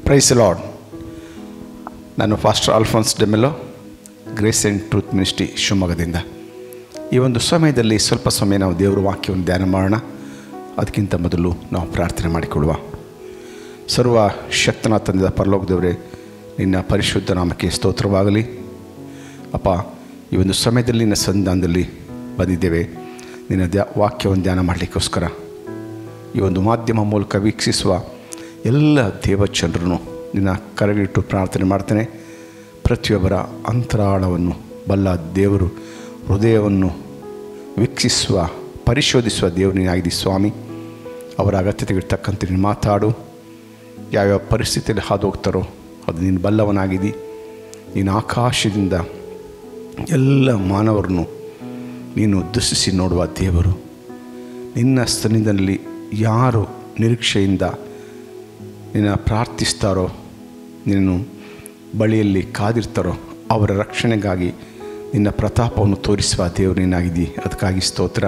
price Lord ನಾನು pastor Alphonse Demelo grace and truth ministry ಶಿವಮೊಗ್ಗದಿಂದ ಈ ಒಂದು ಸಮಯದಲ್ಲಿ ಸ್ವಲ್ಪ ಸಮಯ ನಾವು ದೇವರ ವಾಕ್ಯವನ್ನು ಧ್ಯಾನ ಮಾಡೋಣ ಅದಕ್ಕಿಂತ ಮೊದಲು ನಾವು ಪ್ರಾರ್ಥನೆ ಮಾಡಿಕೊಳ್ಳುವ ಸರ್ವ ಶಕ್ತನ ತಂದೆದ ಪರಲೋಕ ದೇವರೇ ನಿನ್ನ ಪರಿಶುದ್ಧ ನಾಮಕ್ಕೆ ಸ್ತೋತ್ರವಾಗಲಿ ಅಪ್ಪ ಈ ಒಂದು ಸಮಯದಲ್ಲಿ ನಿನ್ನ ಸಂಧಾನದಲ್ಲಿ ಬಂದಿದ್ದೇವೆ ನಿನ್ನ ದ್ಯಾ ವಾಕ್ಯವನ್ನು ಧ್ಯಾನ ಮಾಡಲಿಕ್ಕೋಸ್ಕರ ಈ ಒಂದು ಮಾಧ್ಯಮ ಮೂಲಕ ವೀಕ್ಷಿಸುವ ಎಲ್ಲ ದೇವಚಂದ್ರನು ನಿನ್ನ ಕರಗಿಟ್ಟು ಪ್ರಾರ್ಥನೆ ಮಾಡ್ತೇನೆ ಪ್ರತಿಯೊಬ್ಬರ ಅಂತರಾಳವನ್ನು ಬಲ್ಲ ದೇವರು ಹೃದಯವನ್ನು ವೀಕ್ಷಿಸುವ ಪರಿಶೋಧಿಸುವ ದೇವರಿನಾಗಿದೆ ಸ್ವಾಮಿ ಅವರ ಅಗತ್ಯತೆಗೆ ತಕ್ಕಂತೆ ನೀನು ಮಾತಾಡು ಯಾವ್ಯಾವ ಪರಿಸ್ಥಿತಿಯಲ್ಲಿ ಹಾದು ಹೋಗ್ತಾರೋ ಅದು ನೀನು ಬಲ್ಲವನಾಗಿದ್ದಿ ನೀನು ಆಕಾಶದಿಂದ ಎಲ್ಲ ಮಾನವರನ್ನು ನೀನು ದೃಷ್ಟಿಸಿ ನೋಡುವ ದೇವರು ನಿನ್ನ ಸನ್ನಿಧಿಯಲ್ಲಿ ಯಾರು ನಿರೀಕ್ಷೆಯಿಂದ ನಿನ್ನ ಪ್ರಾರ್ಥಿಸ್ತಾರೋ ನೀನು ಬಳಿಯಲ್ಲಿ ಕಾದಿರ್ತಾರೋ ಅವರ ರಕ್ಷಣೆಗಾಗಿ ನಿನ್ನ ಪ್ರತಾಪವನ್ನು ತೋರಿಸುವ ದೇವರು ನೀನಾಗಿದ್ದಿ ಅದಕ್ಕಾಗಿ ಸ್ತೋತ್ರ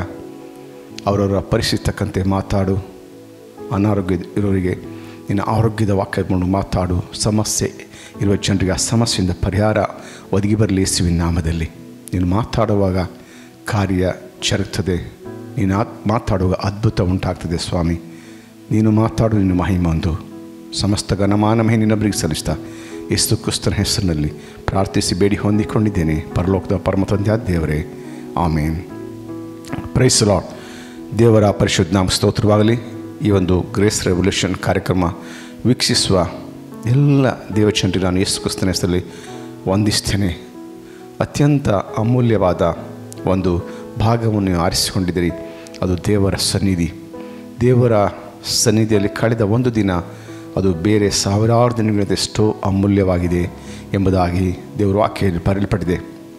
ಅವರವರ ಪರಿಸ್ಥಿತಿ ತಕ್ಕಂತೆ ಮಾತಾಡು ಅನಾರೋಗ್ಯ ಇರೋರಿಗೆ ನಿನ್ನ ಆರೋಗ್ಯದ ವಾಕ್ಯವನ್ನು ಮಾತಾಡು ಸಮಸ್ಯೆ ಇರುವ ಜನರಿಗೆ ಆ ಸಮಸ್ಯೆಯಿಂದ ಪರಿಹಾರ ಒದಗಿ ಬರಲಿ ಯೇಸುವಿನ ನಾಮದಲ್ಲಿ ನೀನು ಮಾತಾಡುವಾಗ ಕಾರ್ಯ ಜರುಗ್ತದೆ ನೀನು ಆ ಮಾತಾಡುವಾಗ ಅದ್ಭುತ ಉಂಟಾಗ್ತದೆ ಸ್ವಾಮಿ ನೀನು ಮಾತಾಡು ನಿನ್ನ ಮಹಿಮಂದು ಸಮಸ್ತ ಘನಮಾನ ಮಹಿ ನಿನ್ನೊಬ್ಬರಿಗೆ ಸಲ್ಲಿಸ್ತಾ ಯೇಸು ಕ್ರಿಸ್ತನ ಹೆಸರಿನಲ್ಲಿ ಪ್ರಾರ್ಥಿಸಿ ಬೇಡಿ ಹೊಂದಿಕೊಂಡಿದ್ದೇನೆ ಪರಲೋಕದ ಪರಮ ತಂದೆಯಾದ ದೇವರೇ ಆಮೇನ್ ಪ್ರೈಸ್ ಲಾಡ್ ದೇವರ ಪರಿಶುದ್ಧ ನಾಮ ಸ್ತೋತ್ರವಾಗಲಿ ಈ ಒಂದು ಗ್ರೇಸ್ ರೆವಲ್ಯೂಷನ್ ಕಾರ್ಯಕ್ರಮ ವೀಕ್ಷಿಸುವ ಎಲ್ಲ ದೇವಚಂದ್ರಿ ನಾನು ಯೇಸು ಕ್ರಿಸ್ತನ ಹೆಸರಲ್ಲಿ ವಂದಿಸ್ತೇನೆ ಅತ್ಯಂತ ಅಮೂಲ್ಯವಾದ ಒಂದು ಭಾಗವನ್ನು ನೀವು ಆರಿಸಿಕೊಂಡಿದ್ದೀರಿ ಅದು ದೇವರ ಸನ್ನಿಧಿ ದೇವರ ಸನ್ನಿಧಿಯಲ್ಲಿ ಕಳೆದ ಒಂದು ದಿನ ಅದು ಬೇರೆ ಸಾವಿರಾರು ದಿನಗಳಿಂದ ಎಷ್ಟೋ ಅಮೂಲ್ಯವಾಗಿದೆ ಎಂಬುದಾಗಿ ದೇವರ ವಾಕ್ಯದಲ್ಲಿ ಬರೆಯಲ್ಪಟ್ಟಿದೆ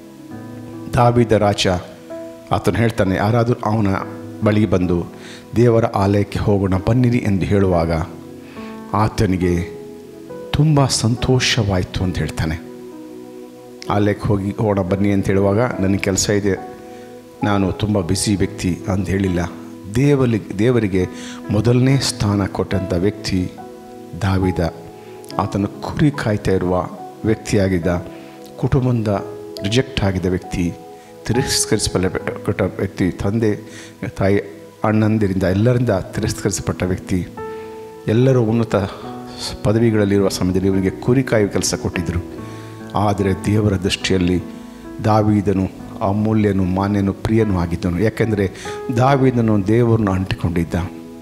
ದಾವಿದ ರಾಜ ಆತನು ಹೇಳ್ತಾನೆ ಯಾರಾದರೂ ಅವನ ಬಳಿಗೆ ಬಂದು ದೇವರ ಆಲಯಕ್ಕೆ ಹೋಗೋಣ ಬನ್ನಿರಿ ಎಂದು ಹೇಳುವಾಗ ಆತನಿಗೆ ತುಂಬ ಸಂತೋಷವಾಯಿತು ಅಂತ ಹೇಳ್ತಾನೆ ಆಲಯಕ್ಕೆ ಹೋಗಿ ಹೋಗೋಣ ಬನ್ನಿ ಅಂತ ಹೇಳುವಾಗ ನನಗೆ ಕೆಲಸ ಇದೆ ನಾನು ತುಂಬ ಬ್ಯುಸಿ ವ್ಯಕ್ತಿ ಅಂತ ಹೇಳಿಲ್ಲ ದೇವರಿಗೆ ದೇವರಿಗೆ ಮೊದಲನೇ ಸ್ಥಾನ ಕೊಟ್ಟಂಥ ವ್ಯಕ್ತಿ ದಾವಿದ ಆತನು ಕುರಿ ಕಾಯ್ತಾ ಇರುವ ವ್ಯಕ್ತಿಯಾಗಿದ್ದ ಕುಟುಂಬದ ರಿಜೆಕ್ಟ್ ಆಗಿದ್ದ ವ್ಯಕ್ತಿ ತಿರಸ್ಕರಿಸಲ್ಪಟ್ಟ ವ್ಯಕ್ತಿ ತಂದೆ ತಾಯಿ ಅಣ್ಣಂದಿರಿಂದ ಎಲ್ಲರಿಂದ ತಿರಸ್ಕರಿಸಲ್ಪಟ್ಟ ವ್ಯಕ್ತಿ ಎಲ್ಲರೂ ಉನ್ನತ ಪದವಿಗಳಲ್ಲಿರುವ ಸಮಯದಲ್ಲಿ ಇವರಿಗೆ ಕುರಿ ಕಾಯುವ ಕೆಲಸ ಕೊಟ್ಟಿದ್ದರು ಆದರೆ ದೇವರ ದೃಷ್ಟಿಯಲ್ಲಿ ದಾವಿದನು ಅಮೂಲ್ಯನು ಮಾನ್ಯನು ಪ್ರಿಯನೂ ಆಗಿದ್ದನು ಯಾಕೆಂದರೆ ದಾವಿದನು ದೇವರನ್ನು ಅಂಟಿಕೊಂಡಿದ್ದ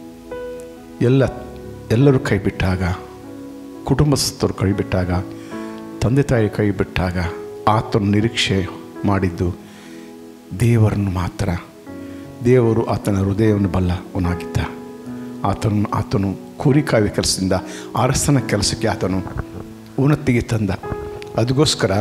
ಎಲ್ಲ ಎಲ್ಲರೂ ಕೈ ಬಿಟ್ಟಾಗ ಕುಟುಂಬಸ್ಥರು ಕೈ ಬಿಟ್ಟಾಗ ತಂದೆ ತಾಯಿ ಕೈ ಬಿಟ್ಟಾಗ ಆತನು ನಿರೀಕ್ಷೆ ಮಾಡಿದ್ದು ದೇವರನ್ನು ಮಾತ್ರ ದೇವರು ಆತನ ಹೃದಯವನ್ನು ಬಲ್ಲವನಾಗಿದ್ದ ಆತನು ಆತನು ಕುರಿ ಕಾವ್ಯ ಕೆಲಸದಿಂದ ಅರಸನ ಕೆಲಸಕ್ಕೆ ಆತನು ಉನ್ನತಿಗೆ ತಂದ ಅದಕ್ಕೋಸ್ಕರ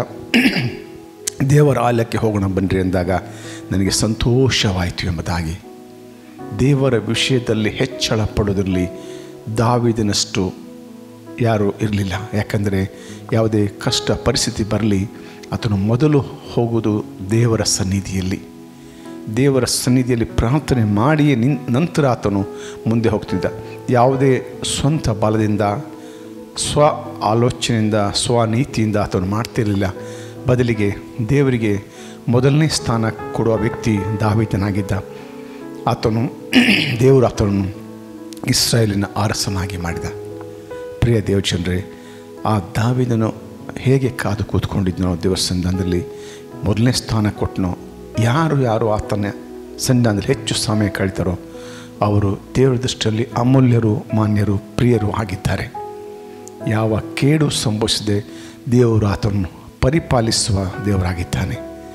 ದೇವರ ಆಲಯಕ್ಕೆ ಹೋಗೋಣ ಬನ್ನಿರಿ ಎಂದಾಗ ನನಗೆ ಸಂತೋಷವಾಯಿತು ಎಂಬುದಾಗಿ ದೇವರ ವಿಷಯದಲ್ಲಿ ಹೆಚ್ಚಳ ಪಡೋದ್ರಲ್ಲಿ ದಾವಿದನಷ್ಟು ಯಾರೂ ಇರಲಿಲ್ಲ ಯಾಕಂದರೆ ಯಾವುದೇ ಕಷ್ಟ ಪರಿಸ್ಥಿತಿ ಬರಲಿ ಆತನು ಮೊದಲು ಹೋಗುವುದು ದೇವರ ಸನ್ನಿಧಿಯಲ್ಲಿ ದೇವರ ಸನ್ನಿಧಿಯಲ್ಲಿ ಪ್ರಾರ್ಥನೆ ಮಾಡಿಯೇ ನಿನ್ ನಂತರ ಆತನು ಮುಂದೆ ಹೋಗ್ತಿದ್ದ ಯಾವುದೇ ಸ್ವಂತ ಬಲದಿಂದ ಸ್ವ ಆಲೋಚನೆಯಿಂದ ಸ್ವನೀತಿಯಿಂದ ಆತನು ಮಾಡ್ತಿರಲಿಲ್ಲ ಬದಲಿಗೆ ದೇವರಿಗೆ ಮೊದಲನೇ ಸ್ಥಾನ ಕೊಡುವ ವ್ಯಕ್ತಿ ದಾವಿದನಾಗಿದ್ದ ಆತನು ದೇವರು ಆತನನ್ನು ಇಸ್ರಾಯೇಲಿನ ಅರಸನಾಗಿ ಮಾಡಿದ ಪ್ರಿಯ ದೇವಚಂದ್ರೆ ಆ ದಾವಿದನು ಹೇಗೆ ಕಾದು ಕೂತ್ಕೊಂಡಿದ್ನೋ ದೇವರ ಸಂಧಾನದಲ್ಲಿ ಮೊದಲನೇ ಸ್ಥಾನ ಕೊಟ್ಟನೋ ಯಾರು ಯಾರು ಆತನ ಸಂಧಾನದಲ್ಲಿ ಹೆಚ್ಚು ಸಮಯ ಕಳೀತಾರೋ ಅವರು ದೇವರ ದೃಷ್ಟಿಯಲ್ಲಿ ಅಮೂಲ್ಯರು ಮಾನ್ಯರು ಪ್ರಿಯರು ಆಗಿದ್ದಾರೆ ಯಾವ ಕೇಡು ಸಂಭವಿಸದೆ ದೇವರು ಆತನನ್ನು ಪರಿಪಾಲಿಸುವ ದೇವರಾಗಿದ್ದಾನೆ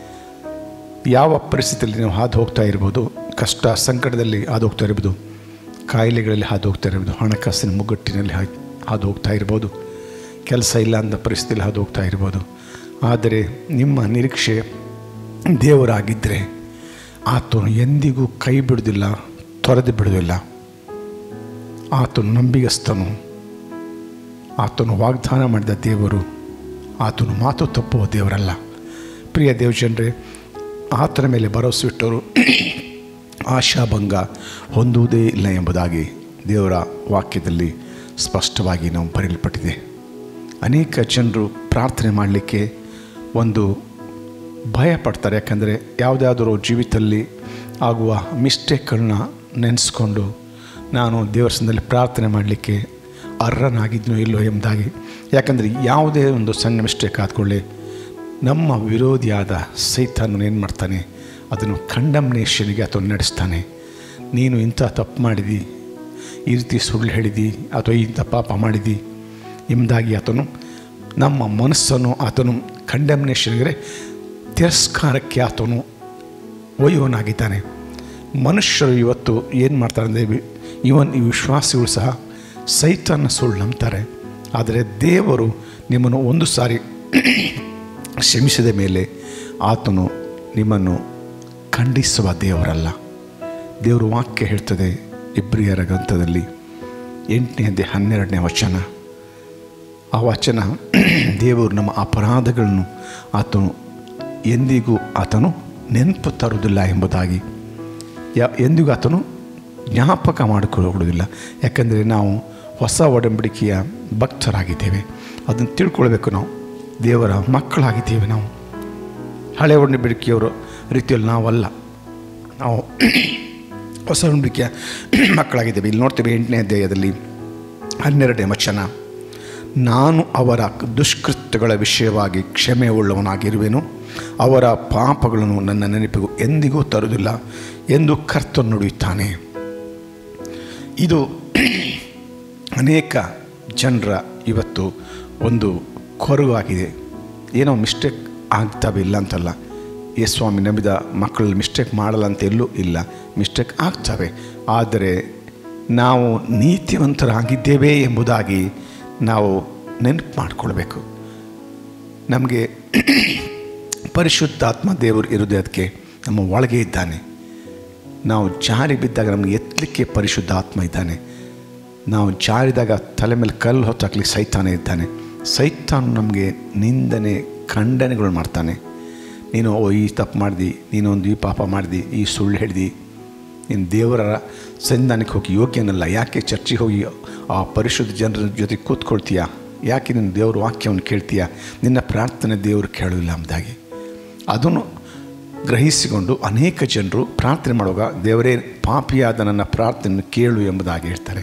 ಯಾವ ಪರಿಸ್ಥಿತಿಯಲ್ಲಿ ನೀವು ಹಾದು ಹೋಗ್ತಾ ಇರ್ಬೋದು ಕಷ್ಟ ಸಂಕಟದಲ್ಲಿ ಹಾದು ಹೋಗ್ತಾ ಇರ್ಬೋದು ಕಾಯಿಲೆಗಳಲ್ಲಿ ಹಾದು ಹೋಗ್ತಾ ಇರ್ಬೋದು ಹಣಕಾಸಿನ ಮುಗ್ಗಟ್ಟಿನಲ್ಲಿ ಹಾದು ಹೋಗ್ತಾ ಇರ್ಬೋದು ಕೆಲಸ ಇಲ್ಲ ಅಂತ ಪರಿಸ್ಥಿತಿಯಲ್ಲಿ ಹಾದು ಹೋಗ್ತಾ ಇರ್ಬೋದು ಆದರೆ ನಿಮ್ಮ ನಿರೀಕ್ಷೆ ದೇವರಾಗಿದ್ದರೆ ಆತನು ಎಂದಿಗೂ ಕೈ ಬಿಡೋದಿಲ್ಲ ತೊರೆದು ಬಿಡೋದಿಲ್ಲ ಆತನು ನಂಬಿಗಸ್ತನು ಆತನು ವಾಗ್ದಾನ ಮಾಡಿದ ದೇವರು ಆತನು ಮಾತು ತಪ್ಪುವ ದೇವರಲ್ಲ ಪ್ರಿಯ ದೇವಜನರೇ ಆತನ ಮೇಲೆ ಭರವಸೆ ಇಟ್ಟವರು ಆಶಾಭಂಗ ಹೊಂದುವುದೇ ಇಲ್ಲ ಎಂಬುದಾಗಿ ದೇವರ ವಾಕ್ಯದಲ್ಲಿ ಸ್ಪಷ್ಟವಾಗಿ ನಾವು ಬರೆಯಲ್ಪಟ್ಟಿದೆ ಅನೇಕ ಜನರು ಪ್ರಾರ್ಥನೆ ಮಾಡಲಿಕ್ಕೆ ಒಂದು ಭಯ ಪಡ್ತಾರೆ ಯಾಕಂದರೆ ಯಾವುದಾದ್ರೂ ಜೀವಿತದಲ್ಲಿ ಆಗುವ ಮಿಸ್ಟೇಕ್ಗಳನ್ನ ನೆನೆಸ್ಕೊಂಡು ನಾನು ದೇವಸ್ಥಾನದಲ್ಲಿ ಪ್ರಾರ್ಥನೆ ಮಾಡಲಿಕ್ಕೆ ಅರ್ಹನಾಗಿದ್ನೋ ಇಲ್ಲೋ ಎಂಬುದಾಗಿ ಯಾಕಂದರೆ ಯಾವುದೇ ಒಂದು ಸಣ್ಣ ಮಿಸ್ಟೇಕ್ ಆದ್ಕೊಳ್ಳಿ ನಮ್ಮ ವಿರೋಧಿಯಾದ ಸೈತಾನು ಏನು ಮಾಡ್ತಾನೆ ಅದನ್ನು ಕಂಡಮ್ನೇಷನ್ಗೆ ಆತನು ನಡೆಸ್ತಾನೆ ನೀನು ಇಂಥ ತಪ್ಪು ಮಾಡಿದಿ ಈ ರೀತಿ ಸುಳ್ಳು ಹೇಳಿದಿ ಅಥವಾ ಇಂಥ ಪಾಪ ಮಾಡಿದಿ ಎಂಬುದಾಗಿ ಆತನು ನಮ್ಮ ಮನಸ್ಸನ್ನು ಆತನು ಕಂಡಮ್ನೇಷನ್ಗೆ ತಿರಸ್ಕಾರಕ್ಕೆ ಆತನು ಒಯ್ಯುವನಾಗಿದ್ದಾನೆ ಮನುಷ್ಯರು ಇವತ್ತು ಏನು ಮಾಡ್ತಾರೆ ಅಂದರೆ ಇವನ್ ಈ ವಿಶ್ವಾಸಿಗಳು ಸಹ ಸೈತನ್ನ ಸುಳ್ಳು ನಂಬ್ತಾರೆ ಆದರೆ ದೇವರು ನಿಮ್ಮನ್ನು ಒಂದು ಸಾರಿ ಕ್ಷಮಿಸಿದ ಮೇಲೆ ಆತನು ನಿಮ್ಮನ್ನು ಖಂಡಿಸುವ ದೇವರಲ್ಲ ದೇವರು ವಾಕ್ಯ ಹೇಳ್ತದೆ ಇಬ್ರಿಯರ ಗ್ರಂಥದಲ್ಲಿ ಎಂಟನೇ ಹನ್ನೆರಡನೇ ವಚನ ಆ ವಚನ ದೇವರು ನಮ್ಮ ಅಪರಾಧಗಳನ್ನು ಆತನು ಎಂದಿಗೂ ಆತನು ನೆನಪು ತರುವುದಿಲ್ಲ ಎಂಬುದಾಗಿ ಯಾ ಎಂದಿಗೂ ಆತನು ಜ್ಞಾಪಕ ಮಾಡಿಕೊಳ್ಳುವುದಿಲ್ಲ ಯಾಕಂದರೆ ನಾವು ಹೊಸ ಒಡಂಬಡಿಕೆಯ ಭಕ್ತರಾಗಿದ್ದೇವೆ ಅದನ್ನು ತಿಳ್ಕೊಳ್ಬೇಕು ನಾವು ದೇವರ ಮಕ್ಕಳಾಗಿದ್ದೇವೆ ನಾವು ಹಳೆ ಒಡಂಬಡಿಕೆಯವರು ರೀತಿಯಲ್ಲಿ ನಾವಲ್ಲ ನಾವು ಹೊಸ ಒಡಂಬಡಿಕೆಯ ಮಕ್ಕಳಾಗಿದ್ದೇವೆ ಇಲ್ಲಿ ನೋಡ್ತೇವೆ ಎಂಟನೇ ಅಧ್ಯಾಯದಲ್ಲಿ ಹನ್ನೆರಡನೇ ವಚನ ನಾನು ಅವರ ದುಷ್ಕೃತ್ಯಗಳ ವಿಷಯವಾಗಿ ಕ್ಷಮೆ ಉಳ್ಳವನಾಗಿರುವೆನು ಅವರ ಪಾಪಗಳನ್ನು ನನ್ನ ನೆನಪಿಗೂ ಎಂದಿಗೂ ತರುವುದಿಲ್ಲ ಎಂದು ಕರ್ತನು ನುಡಿಯುತ್ತಾನೆ ಇದು ಅನೇಕ ಜನರ ಇವತ್ತು ಒಂದು ಕೊರಗಾಗಿದೆ ಏನೋ ಮಿಸ್ಟೇಕ್ ಆಗ್ತವೆ ಇಲ್ಲ ಅಂತಲ್ಲ ಯೇ ಸ್ವಾಮಿ ನಂಬಿದ ಮಕ್ಕಳಲ್ಲಿ ಮಿಸ್ಟೇಕ್ ಮಾಡಲ್ಲ ಅಂತ ಎಲ್ಲೂ ಇಲ್ಲ ಮಿಸ್ಟೇಕ್ ಆಗ್ತವೆ ಆದರೆ ನಾವು ನೀತಿವಂತರಾಗಿದ್ದೇವೆ ಎಂಬುದಾಗಿ ನಾವು ನೆನಪು ಮಾಡಿಕೊಳ್ಬೇಕು ನಮಗೆ ಪರಿಶುದ್ಧಾತ್ಮ ದೇವರು ಇರೋದೇ ಅದಕ್ಕೆ ನಮ್ಮ ಒಳಗೆ ಇದ್ದಾನೆ ನಾವು ಜಾರಿ ಬಿದ್ದಾಗ ನಮಗೆ ಎತ್ತಲಿಕ್ಕೆ ಪರಿಶುದ್ಧ ಆತ್ಮ ಇದ್ದಾನೆ ನಾವು ಜಾರಿದಾಗ ತಲೆ ಮೇಲೆ ಕಲ್ಲು ಹೊತ್ತಾಕ್ಲಿಕ್ಕೆ ಸೈತಾನೆ ಇದ್ದಾನೆ ಸೈತಾನು ನಮಗೆ ನಿಂದನೆ ಖಂಡನೆಗಳು ಮಾಡ್ತಾನೆ ನೀನು ಓ ಈ ತಪ್ಪು ಮಾಡ್ದಿ ನೀನೊಂದು ಈ ಪಾಪ ಮಾಡ್ದಿ ಈ ಸುಳ್ಳು ಹೇಳ್ದಿ ನೀನು ದೇವರ ಸಂಧಾನಕ್ಕೆ ಹೋಗಿ ಯೋಗ್ಯನಲ್ಲ ಯಾಕೆ ಚರ್ಚಿಗೆ ಹೋಗಿ ಆ ಪರಿಶುದ್ಧ ಜನರ ಜೊತೆ ಕೂತ್ಕೊಳ್ತೀಯ ಯಾಕೆ ನೀನು ದೇವ್ರ ವಾಕ್ಯವನ್ನು ಕೇಳ್ತೀಯ ನಿನ್ನ ಪ್ರಾರ್ಥನೆ ದೇವರು ಕೇಳೋದಿಲ್ಲ ಎಂಬುದಾಗಿ ಅದನ್ನು ಗ್ರಹಿಸಿಕೊಂಡು ಅನೇಕ ಜನರು ಪ್ರಾರ್ಥನೆ ಮಾಡುವಾಗ ದೇವರೇ ಪಾಪಿಯಾದ ನನ್ನ ಪ್ರಾರ್ಥನೆಯನ್ನು ಕೇಳು ಎಂಬುದಾಗಿ ಹೇಳ್ತಾರೆ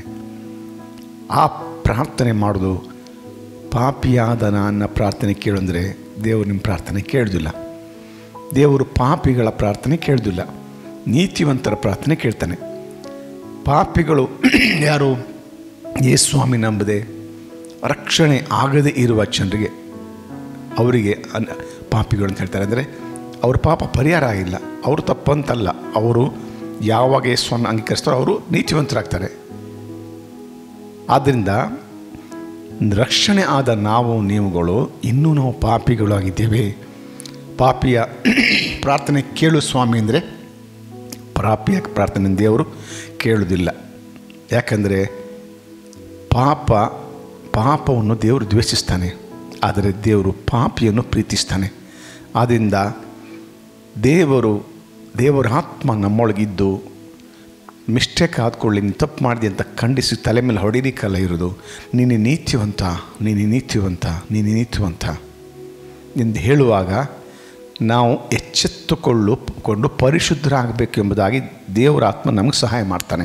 ಆ ಪ್ರಾರ್ಥನೆ ಮಾಡೋದು ಪಾಪಿಯಾದ ನನ್ನ ಪ್ರಾರ್ಥನೆ ಕೇಳು ಅಂದರೆ ದೇವರು ನಿಮ್ಮ ಪ್ರಾರ್ಥನೆ ಕೇಳೋದಿಲ್ಲ ದೇವರು ಪಾಪಿಗಳ ಪ್ರಾರ್ಥನೆ ಕೇಳೋದಿಲ್ಲ ನೀತಿವಂತರ ಪ್ರಾರ್ಥನೆ ಕೇಳ್ತಾನೆ ಪಾಪಿಗಳು ಯಾರು ಯೇ ಸ್ವಾಮಿ ನಂಬದೆ ರಕ್ಷಣೆ ಆಗದೇ ಇರುವ ಜನರಿಗೆ ಅವರಿಗೆ ಅನ್ ಪಾಪಿಗಳು ಅಂತ ಹೇಳ್ತಾರೆ ಅಂದರೆ ಅವ್ರ ಪಾಪ ಪರಿಹಾರ ಆಗಿಲ್ಲ ಅವರು ತಪ್ಪಂತಲ್ಲ ಅವರು ಯಾವಾಗ ಯೇಸುವನ್ನು ಅಂಗೀಕರಿಸ್ತಾರೋ ಅವರು ನೀತಿವಂತರಾಗ್ತಾರೆ ಆದ್ದರಿಂದ ರಕ್ಷಣೆ ಆದ ನಾವು ನೀವುಗಳು ಇನ್ನೂ ನಾವು ಪಾಪಿಗಳಾಗಿದ್ದೇವೆ ಪಾಪಿಯ ಪ್ರಾರ್ಥನೆ ಕೇಳು ಸ್ವಾಮಿ ಅಂದರೆ ಪಾಪಿಯ ಪ್ರಾರ್ಥನೆ ದೇವರು ಕೇಳುವುದಿಲ್ಲ ಯಾಕಂದರೆ ಪಾಪ ಪಾಪವನ್ನು ದೇವರು ದ್ವೇಷಿಸ್ತಾನೆ ಆದರೆ ದೇವರು ಪಾಪಿಯನ್ನು ಪ್ರೀತಿಸ್ತಾನೆ ಆದ್ದರಿಂದ ದೇವರು ದೇವರ ಆತ್ಮ ನಮ್ಮೊಳಗಿದ್ದು ಮಿಸ್ಟೇಕ್ ಆದ್ಕೊಳ್ಳಿ ನೀನು ತಪ್ಪು ಮಾಡಿದೆ ಅಂತ ಖಂಡಿಸಿ ತಲೆ ಮೇಲೆ ಹೊಡಿಲಿಕ್ಕಲ್ಲ ಇರೋದು ನೀನು ನೀತಿವಂತ ನೀನು ನೀತಿವಂತ ನೀನು ನೀತಿವಂತ ಎಂದು ಹೇಳುವಾಗ ನಾವು ಎಚ್ಚೆತ್ತುಕೊಳ್ಳು ಕೊಂಡು ಪರಿಶುದ್ಧರಾಗಬೇಕು ಎಂಬುದಾಗಿ ದೇವರ ಆತ್ಮ ನಮಗೆ ಸಹಾಯ ಮಾಡ್ತಾನೆ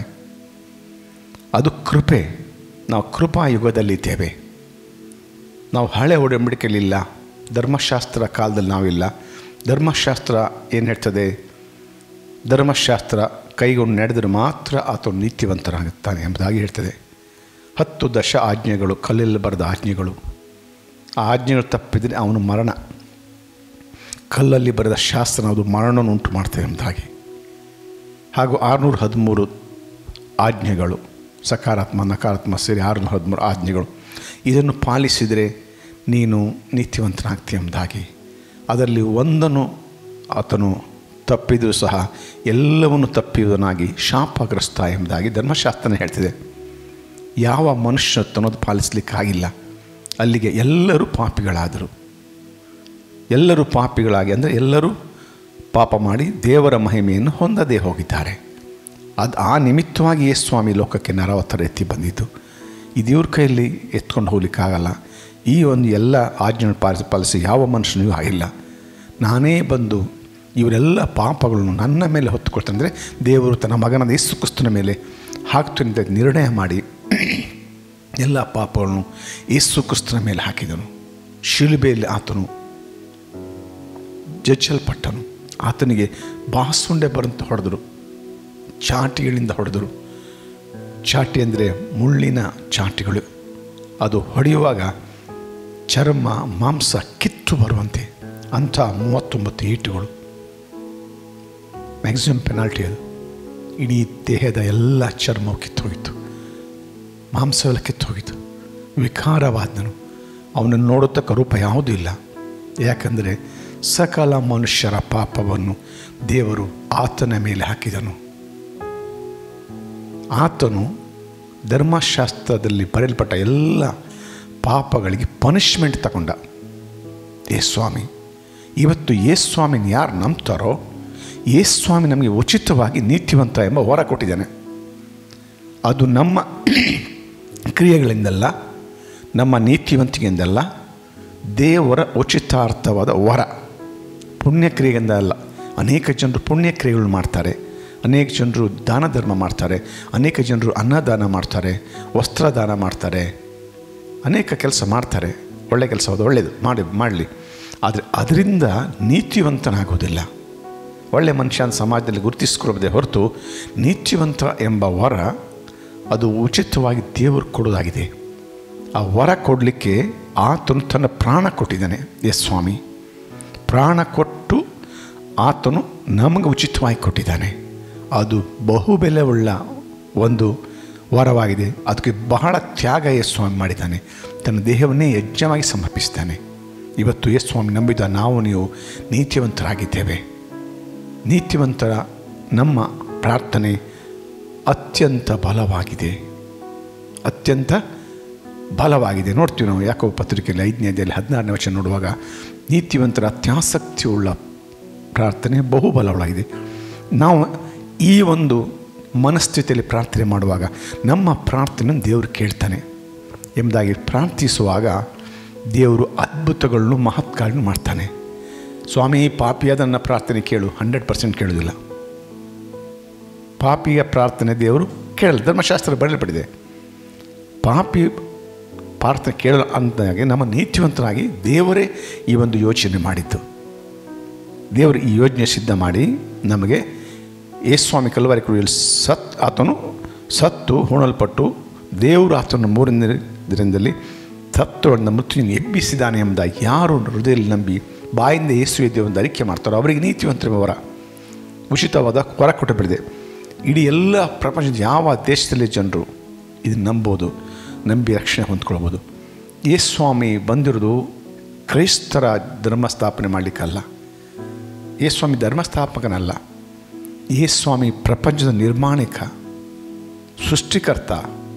ಅದು ಕೃಪೆ ನಾವು ಕೃಪಾಯುಗದಲ್ಲಿದ್ದೇವೆ ನಾವು ಹಳೆ ಒಡಂಬಡಿಕೆಯಲ್ಲಿಲ್ಲ ಧರ್ಮಶಾಸ್ತ್ರ ಕಾಲದಲ್ಲಿ ನಾವಿಲ್ಲ ಧರ್ಮಶಾಸ್ತ್ರ ಏನು ಹೇಳ್ತದೆ ಧರ್ಮಶಾಸ್ತ್ರ ಕೈಗೊಂಡು ನಡೆದರೆ ಮಾತ್ರ ಆತನು ನೀತಿವಂತನಾಗುತ್ತಾನೆ ಎಂಬುದಾಗಿ ಹೇಳ್ತದೆ ಹತ್ತು ದಶ ಆಜ್ಞೆಗಳು ಕಲ್ಲಲ್ಲಿ ಬರೆದ ಆಜ್ಞೆಗಳು ಆ ಆಜ್ಞೆಗಳು ತಪ್ಪಿದರೆ ಅವನು ಮರಣ ಕಲ್ಲಲ್ಲಿ ಬರೆದ ಶಾಸ್ತ್ರ ಅದು ಮರಣವನ್ನು ಉಂಟು ಮಾಡ್ತದೆ ಎಂಬುದಾಗಿ ಹಾಗೂ ಆರುನೂರ ಹದಿಮೂರು ಆಜ್ಞೆಗಳು ಸಕಾರಾತ್ಮ ನಕಾರಾತ್ಮ ಸೇರಿ ಆರುನೂರ ಹದಿಮೂರು ಆಜ್ಞೆಗಳು ಇದನ್ನು ಪಾಲಿಸಿದರೆ ನೀನು ನೀತಿವಂತನಾಗ್ತೀಯ ಎಂಬುದಾಗಿ ಅದರಲ್ಲಿ ಒಂದನ್ನು ಆತನು ತಪ್ಪಿದರೂ ಸಹ ಎಲ್ಲವನ್ನು ತಪ್ಪಿಯುವುದನಾಗಿ ಶಾಪಗ್ರಸ್ತ ಎಂಬುದಾಗಿ ಧರ್ಮಶಾಸ್ತ್ರನೇ ಹೇಳ್ತಿದೆ ಯಾವ ಮನುಷ್ಯ ತನ್ನೋದು ಪಾಲಿಸಲಿಕ್ಕಾಗಿಲ್ಲ ಅಲ್ಲಿಗೆ ಎಲ್ಲರೂ ಪಾಪಿಗಳಾದರು ಎಲ್ಲರೂ ಪಾಪಿಗಳಾಗಿ ಅಂದರೆ ಎಲ್ಲರೂ ಪಾಪ ಮಾಡಿ ದೇವರ ಮಹಿಮೆಯನ್ನು ಹೊಂದದೇ ಹೋಗಿದ್ದಾರೆ ಅದು ಆ ನಿಮಿತ್ತವಾಗಿ ಯೇಸು ಸ್ವಾಮಿ ಲೋಕಕ್ಕೆ ನರವತ್ತರ ಎತ್ತಿ ಬಂದಿದ್ದು ಇದು ಇವ್ರ ಕೈಯಲ್ಲಿ ಎತ್ಕೊಂಡು ಹೋಗ್ಲಿಕ್ಕಾಗಲ್ಲ ಈ ಒಂದು ಎಲ್ಲ ಆಜ್ಞೆ ಪಾಲಿಸಿ ಪಾಲಿಸಿ ಯಾವ ಮನುಷ್ಯನಿಗೂ ಆಗಿಲ್ಲ ನಾನೇ ಬಂದು ಇವರೆಲ್ಲ ಪಾಪಗಳನ್ನು ನನ್ನ ಮೇಲೆ ಹೊತ್ತುಕೊಳ್ತಾನೆ ಅಂದರೆ ದೇವರು ತನ್ನ ಮಗನಾದ ಯೇಸು ಕ್ರಿಸ್ತನ ಮೇಲೆ ಹಾಕ್ತಾನೆ ಅಂತ ನಿರ್ಣಯ ಮಾಡಿ ಎಲ್ಲ ಪಾಪಗಳನ್ನು ಯೇಸು ಕ್ರಿಸ್ತನ ಮೇಲೆ ಹಾಕಿದನು ಶಿಲುಬೆಯಲ್ಲಿ ಆತನು ಜಜ್ಜಲ್ಪಟ್ಟನು ಆತನಿಗೆ ಬಾಸುಂಡೆ ಬರಂತ ಹೊಡೆದರು ಚಾಟಿಗಳಿಂದ ಹೊಡೆದರು ಚಾಟಿ ಅಂದರೆ ಮುಳ್ಳಿನ ಚಾಟಿಗಳು ಅದು ಹೊಡೆಯುವಾಗ ಚರ್ಮ ಮಾಂಸ ಕಿತ್ತು ಬರುವಂತೆ ಅಂಥ ಮೂವತ್ತೊಂಬತ್ತು ಏಟುಗಳು ಮ್ಯಾಕ್ಸಿಮಮ್ ಪೆನಾಲ್ಟಿ ಅದು ಇಡೀ ದೇಹದ ಎಲ್ಲ ಚರ್ಮವು ಕಿತ್ತೋಗಿತ್ತು ಮಾಂಸವೆಲ್ಲ ಕಿತ್ತೋಗಿತ್ತು ವಿಕಾರವಾದನು ಅವನನ್ನು ನೋಡತಕ್ಕ ರೂಪ ಯಾವುದೂ ಇಲ್ಲ ಯಾಕಂದರೆ ಸಕಲ ಮನುಷ್ಯರ ಪಾಪವನ್ನು ದೇವರು ಆತನ ಮೇಲೆ ಹಾಕಿದನು ಆತನು ಧರ್ಮಶಾಸ್ತ್ರದಲ್ಲಿ ಬರೆಯಲ್ಪಟ್ಟ ಎಲ್ಲ ಪಾಪಗಳಿಗೆ ಪನಿಷ್ಮೆಂಟ್ ತಗೊಂಡ ಸ್ವಾಮಿ ಇವತ್ತು ಸ್ವಾಮಿನ ಯಾರು ನಂಬ್ತಾರೋ ಸ್ವಾಮಿ ನಮಗೆ ಉಚಿತವಾಗಿ ನೀತಿವಂತ ಎಂಬ ವರ ಕೊಟ್ಟಿದ್ದಾನೆ ಅದು ನಮ್ಮ ಕ್ರಿಯೆಗಳಿಂದಲ್ಲ ನಮ್ಮ ನೀತಿವಂತಿಕೆಯಿಂದಲ್ಲ ದೇವರ ಉಚಿತಾರ್ಥವಾದ ವರ ಪುಣ್ಯಕ್ರಿಯೆಯಿಂದ ಅಲ್ಲ ಅನೇಕ ಜನರು ಪುಣ್ಯಕ್ರಿಯೆಗಳು ಮಾಡ್ತಾರೆ ಅನೇಕ ಜನರು ದಾನ ಧರ್ಮ ಮಾಡ್ತಾರೆ ಅನೇಕ ಜನರು ಅನ್ನದಾನ ಮಾಡ್ತಾರೆ ವಸ್ತ್ರದಾನ ಮಾಡ್ತಾರೆ ಅನೇಕ ಕೆಲಸ ಮಾಡ್ತಾರೆ ಒಳ್ಳೆ ಕೆಲಸ ಅದು ಒಳ್ಳೆಯದು ಮಾಡಿ ಮಾಡಲಿ ಆದರೆ ಅದರಿಂದ ನೀತಿವಂತನಾಗೋದಿಲ್ಲ ಒಳ್ಳೆ ಮನುಷ್ಯನ ಸಮಾಜದಲ್ಲಿ ಗುರುತಿಸ್ಕೊಳ್ಬೋದೇ ಹೊರತು ನೀತಿವಂತ ಎಂಬ ವರ ಅದು ಉಚಿತವಾಗಿ ದೇವರು ಕೊಡೋದಾಗಿದೆ ಆ ವರ ಕೊಡಲಿಕ್ಕೆ ಆತನು ತನ್ನ ಪ್ರಾಣ ಕೊಟ್ಟಿದ್ದಾನೆ ಎಸ್ ಸ್ವಾಮಿ ಪ್ರಾಣ ಕೊಟ್ಟು ಆತನು ನಮಗೆ ಉಚಿತವಾಗಿ ಕೊಟ್ಟಿದ್ದಾನೆ ಅದು ಬಹುಬೆಲೆ ಉಳ್ಳ ಒಂದು ವರವಾಗಿದೆ ಅದಕ್ಕೆ ಬಹಳ ತ್ಯಾಗ ಎಸ್ ಸ್ವಾಮಿ ಮಾಡಿದ್ದಾನೆ ತನ್ನ ದೇಹವನ್ನೇ ಯಜ್ಞವಾಗಿ ಸಮರ್ಪಿಸಿದ್ದಾನೆ ಇವತ್ತು ಎಸ್ ಸ್ವಾಮಿ ನಂಬಿದ ನಾವು ನೀವು ನೀತಿವಂತರಾಗಿದ್ದೇವೆ ನೀತಿವಂತರ ನಮ್ಮ ಪ್ರಾರ್ಥನೆ ಅತ್ಯಂತ ಬಲವಾಗಿದೆ ಅತ್ಯಂತ ಬಲವಾಗಿದೆ ನೋಡ್ತೀವಿ ನಾವು ಯಾಕೋ ಪತ್ರಿಕೆಯಲ್ಲಿ ಐದನೇ ಅಧ್ಯಾಯದಲ್ಲಿ ಹದಿನಾರನೇ ವಚನ ನೋಡುವಾಗ ನೀತಿವಂತರ ಅತ್ಯಾಸಕ್ತಿಯುಳ್ಳ ಪ್ರಾರ್ಥನೆ ಬಹು ಬಲವಾಗಿದೆ ನಾವು ಈ ಒಂದು ಮನಸ್ಥಿತಿಯಲ್ಲಿ ಪ್ರಾರ್ಥನೆ ಮಾಡುವಾಗ ನಮ್ಮ ಪ್ರಾರ್ಥನೆಯನ್ನು ದೇವರು ಕೇಳ್ತಾನೆ ಎಂಬುದಾಗಿ ಪ್ರಾರ್ಥಿಸುವಾಗ ದೇವರು ಅದ್ಭುತಗಳನ್ನು ಮಹತ್ಕಾರಗಳನ್ನು ಮಾಡ್ತಾನೆ ಸ್ವಾಮಿ ಪಾಪಿಯಾದ ನನ್ನ ಪ್ರಾರ್ಥನೆ ಕೇಳು ಹಂಡ್ರೆಡ್ ಪರ್ಸೆಂಟ್ ಕೇಳೋದಿಲ್ಲ ಪಾಪಿಯ ಪ್ರಾರ್ಥನೆ ದೇವರು ಕೇಳಲ್ಲ ಧರ್ಮಶಾಸ್ತ್ರ ಬರೆಯಲ್ಪಟ್ಟಿದೆ ಪಾಪಿ ಪ್ರಾರ್ಥನೆ ಕೇಳಲ್ಲ ಅಂತಾಗಿ ನಮ್ಮ ನೀತಿವಂತರಾಗಿ ದೇವರೇ ಈ ಒಂದು ಯೋಚನೆ ಮಾಡಿದ್ದು ದೇವರು ಈ ಯೋಜನೆ ಸಿದ್ಧ ಮಾಡಿ ನಮಗೆ ಯೇಸ್ವಾಮಿ ಕಲ್ವಾರಿ ಕುಡಿಯಲು ಸತ್ ಆತನು ಸತ್ತು ಹೂಣಲ್ಪಟ್ಟು ದೇವರು ಆತನ ಮೂರನೇ ದಿನದಲ್ಲಿ ಸತ್ತುಗಳನ್ನು ಮೃತ್ಯುವಿನ ಎಬ್ಬಿಸಿದ್ದಾನೆ ಎಂಬುದಾಗಿ ಯಾರು ಹೃದಯದಲ್ಲಿ ನಂಬಿ ಬಾಯಿಂದ ಯೇಸುವೆ ದೇವರನ್ನು ಅರಿಕೆ ಮಾಡ್ತಾರೋ ಅವರಿಗೆ ನೀತಿವಂತರ ವರ ಉಚಿತವಾದ ವರ ಕೊಟ್ಟಬಿಡಿದೆ ಇಡೀ ಎಲ್ಲ ಪ್ರಪಂಚದ ಯಾವ ದೇಶದಲ್ಲಿ ಜನರು ಇದನ್ನು ನಂಬೋದು ನಂಬಿ ರಕ್ಷಣೆ ಹೊಂದ್ಕೊಳ್ಬೋದು ಯೇಸ್ವಾಮಿ ಬಂದಿರೋದು ಕ್ರೈಸ್ತರ ಧರ್ಮ ಸ್ಥಾಪನೆ ಮಾಡಲಿಕ್ಕಲ್ಲ ಯೇಸ್ವಾಮಿ ಧರ್ಮಸ್ಥಾಪಕನಲ್ಲ ಯೇಸ್ವಾಮಿ ಪ್ರಪಂಚದ ನಿರ್ಮಾಣಿಕ ಸೃಷ್ಟಿಕರ್ತ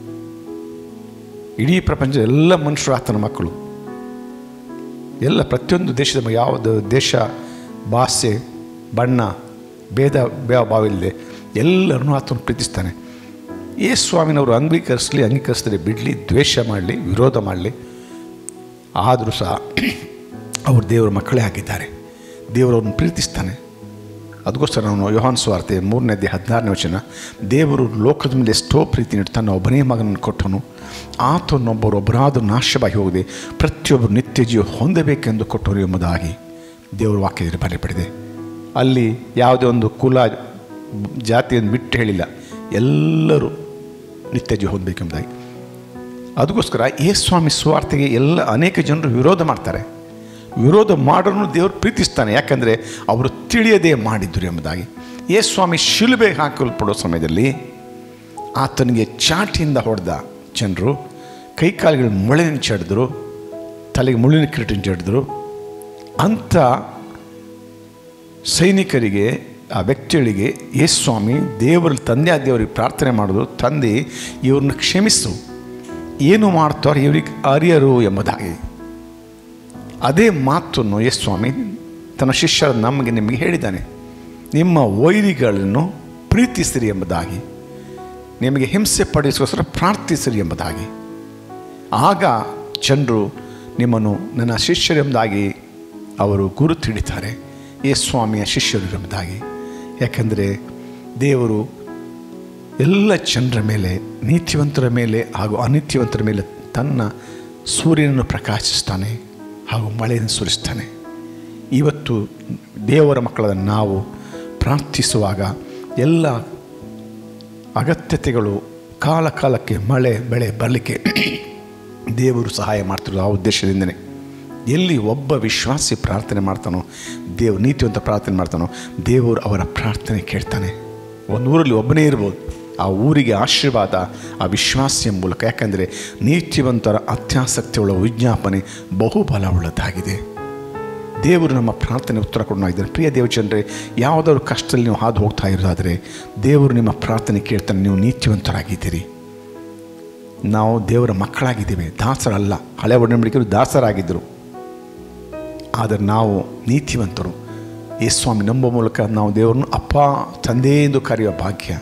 ಇಡೀ ಪ್ರಪಂಚದ ಎಲ್ಲ ಮನುಷ್ಯರು ಆತನ ಮಕ್ಕಳು ಎಲ್ಲ ಪ್ರತಿಯೊಂದು ದೇಶದ ಯಾವುದು ದೇಶ ಭಾಷೆ ಬಣ್ಣ ಭೇದ ಬೇವ ಭಾವಿಲ್ಲದೆ ಎಲ್ಲರನ್ನೂ ಆತನು ಪ್ರೀತಿಸ್ತಾನೆ ಏ ಸ್ವಾಮಿನವರು ಅಂಗೀಕರಿಸಲಿ ಅಂಗೀಕರಿಸಿದ್ರೆ ಬಿಡಲಿ ದ್ವೇಷ ಮಾಡಲಿ ವಿರೋಧ ಮಾಡಲಿ ಆದರೂ ಸಹ ಅವರು ದೇವರ ಮಕ್ಕಳೇ ಆಗಿದ್ದಾರೆ ದೇವರವ್ರನ್ನ ಪ್ರೀತಿಸ್ತಾನೆ ಅದಕ್ಕೋಸ್ಕರ ನಾವು ಯೋಹಾನ್ ಸ್ವಾರ್ತೆ ಮೂರನೇದೇ ಹದಿನಾರನೇ ವಚನ ದೇವರು ಲೋಕದ ಮೇಲೆ ಎಷ್ಟೋ ಪ್ರೀತಿ ನೀಡಿ ತನ್ನ ಒಬ್ಬನೇ ಮಗನನ್ನು ಕೊಟ್ಟನು ಆತನೊಬ್ಬರು ಒಬ್ಬರಾದರೂ ನಾಶವಾಗಿ ಹೋಗದೆ ಪ್ರತಿಯೊಬ್ಬರು ನಿತ್ಯ ಜೀವ ಹೊಂದಬೇಕೆಂದು ಕೊಟ್ಟರು ಎಂಬುದಾಗಿ ದೇವರ ವಾಕ್ಯದಲ್ಲಿ ಬರೆಯಪಡಿದೆ ಅಲ್ಲಿ ಯಾವುದೇ ಒಂದು ಕುಲ ಜಾತಿಯನ್ನು ಬಿಟ್ಟು ಹೇಳಿಲ್ಲ ಎಲ್ಲರೂ ನಿತ್ಯ ಜೀವ ಹೊಂದಬೇಕೆಂಬುದಾಗಿ ಅದಕ್ಕೋಸ್ಕರ ಏ ಸ್ವಾಮಿ ಸ್ವಾರ್ಥಿಗೆ ಎಲ್ಲ ಅನೇಕ ಜನರು ವಿರೋಧ ಮಾಡ್ತಾರೆ ವಿರೋಧ ಮಾಡೋನು ದೇವರು ಪ್ರೀತಿಸ್ತಾನೆ ಯಾಕಂದರೆ ಅವರು ತಿಳಿಯದೇ ಮಾಡಿದ್ರು ಎಂಬುದಾಗಿ ಏ ಸ್ವಾಮಿ ಶಿಲುಬೆ ಹಾಕಲ್ಪಡೋ ಸಮಯದಲ್ಲಿ ಆತನಿಗೆ ಚಾಟಿಯಿಂದ ಹೊಡೆದ ಜನರು ಕೈಕಾಲುಗಳು ಮೊಳೆನ ಚಡಿದ್ರು ತಲೆಗೆ ಮುಳ್ಳಿನ ಕಿರೀಟನ ಚಡಿದ್ರು ಅಂಥ ಸೈನಿಕರಿಗೆ ಆ ವ್ಯಕ್ತಿಗಳಿಗೆ ಯೇಸು ಸ್ವಾಮಿ ದೇವರ ತಂದೆ ದೇವರಿಗೆ ಪ್ರಾರ್ಥನೆ ಮಾಡೋದು ತಂದೆ ಇವ್ರನ್ನ ಕ್ಷಮಿಸು ಏನು ಮಾಡ್ತಾರೋ ಇವ್ರಿಗೆ ಅರಿಯರು ಎಂಬುದಾಗಿ ಅದೇ ಮಾತನ್ನು ಯೇಸು ಸ್ವಾಮಿ ತನ್ನ ಶಿಷ್ಯರ ನಮಗೆ ನಿಮಗೆ ಹೇಳಿದ್ದಾನೆ ನಿಮ್ಮ ವೈರಿಗಳನ್ನು ಪ್ರೀತಿಸಿರಿ ಎಂಬುದಾಗಿ ನಿಮಗೆ ಹಿಂಸೆ ಪಡಿಸೋಸ್ಕರ ಪ್ರಾರ್ಥಿಸಿರಿ ಎಂಬುದಾಗಿ ಆಗ ಜನರು ನಿಮ್ಮನ್ನು ನನ್ನ ಶಿಷ್ಯರೆಂಬುದಾಗಿ ಅವರು ಗುರುತು ಹಿಡಿತಾರೆ ಏ ಸ್ವಾಮಿಯ ಶಿಷ್ಯರು ಎಂಬುದಾಗಿ ಯಾಕಂದರೆ ದೇವರು ಎಲ್ಲ ಜನರ ಮೇಲೆ ನೀತಿವಂತರ ಮೇಲೆ ಹಾಗೂ ಅನಿತ್ಯವಂತರ ಮೇಲೆ ತನ್ನ ಸೂರ್ಯನನ್ನು ಪ್ರಕಾಶಿಸ್ತಾನೆ ಹಾಗೂ ಮಳೆಯನ್ನು ಸುರಿಸ್ತಾನೆ ಇವತ್ತು ದೇವರ ಮಕ್ಕಳಾದ ನಾವು ಪ್ರಾರ್ಥಿಸುವಾಗ ಎಲ್ಲ ಅಗತ್ಯತೆಗಳು ಕಾಲ ಕಾಲಕ್ಕೆ ಮಳೆ ಬೆಳೆ ಬರಲಿಕ್ಕೆ ದೇವರು ಸಹಾಯ ಮಾಡ್ತಿರೋದು ಆ ಉದ್ದೇಶದಿಂದನೇ ಎಲ್ಲಿ ಒಬ್ಬ ವಿಶ್ವಾಸಿ ಪ್ರಾರ್ಥನೆ ಮಾಡ್ತಾನೋ ದೇವರು ನೀತಿವಂತ ಪ್ರಾರ್ಥನೆ ಮಾಡ್ತಾನೋ ದೇವರು ಅವರ ಪ್ರಾರ್ಥನೆ ಕೇಳ್ತಾನೆ ಒಂದು ಊರಲ್ಲಿ ಒಬ್ಬನೇ ಇರ್ಬೋದು ಆ ಊರಿಗೆ ಆಶೀರ್ವಾದ ಆ ವಿಶ್ವಾಸಿಯ ಮೂಲಕ ಯಾಕಂದರೆ ನೀತಿವಂತರ ಅತ್ಯಾಸಕ್ತಿಯುಳ್ಳ ವಿಜ್ಞಾಪನೆ ಬಹುಬಲವುಳ್ಳದಾಗಿದೆ ದೇವರು ನಮ್ಮ ಪ್ರಾರ್ಥನೆ ಉತ್ತರ ಕೊಡೋಣ ಇದ್ದಾರೆ ಪ್ರಿಯ ದೇವಚಂದ್ರೆ ಯಾವುದಾದ್ರು ಕಷ್ಟದಲ್ಲಿ ನೀವು ಹಾದು ಹೋಗ್ತಾ ಇರೋದಾದರೆ ದೇವರು ನಿಮ್ಮ ಪ್ರಾರ್ಥನೆ ಕೇಳ್ತಾನೆ ನೀವು ನೀತಿವಂತರಾಗಿದ್ದೀರಿ ನಾವು ದೇವರ ಮಕ್ಕಳಾಗಿದ್ದೇವೆ ದಾಸರಲ್ಲ ಹಳೆ ಒಡಂಬಡಿಕೆರು ದಾಸರಾಗಿದ್ದರು ಆದರೆ ನಾವು ನೀತಿವಂತರು ಈ ಸ್ವಾಮಿ ನಂಬುವ ಮೂಲಕ ನಾವು ದೇವರನ್ನು ಅಪ್ಪ ತಂದೆ ಎಂದು ಕರೆಯುವ ಭಾಗ್ಯ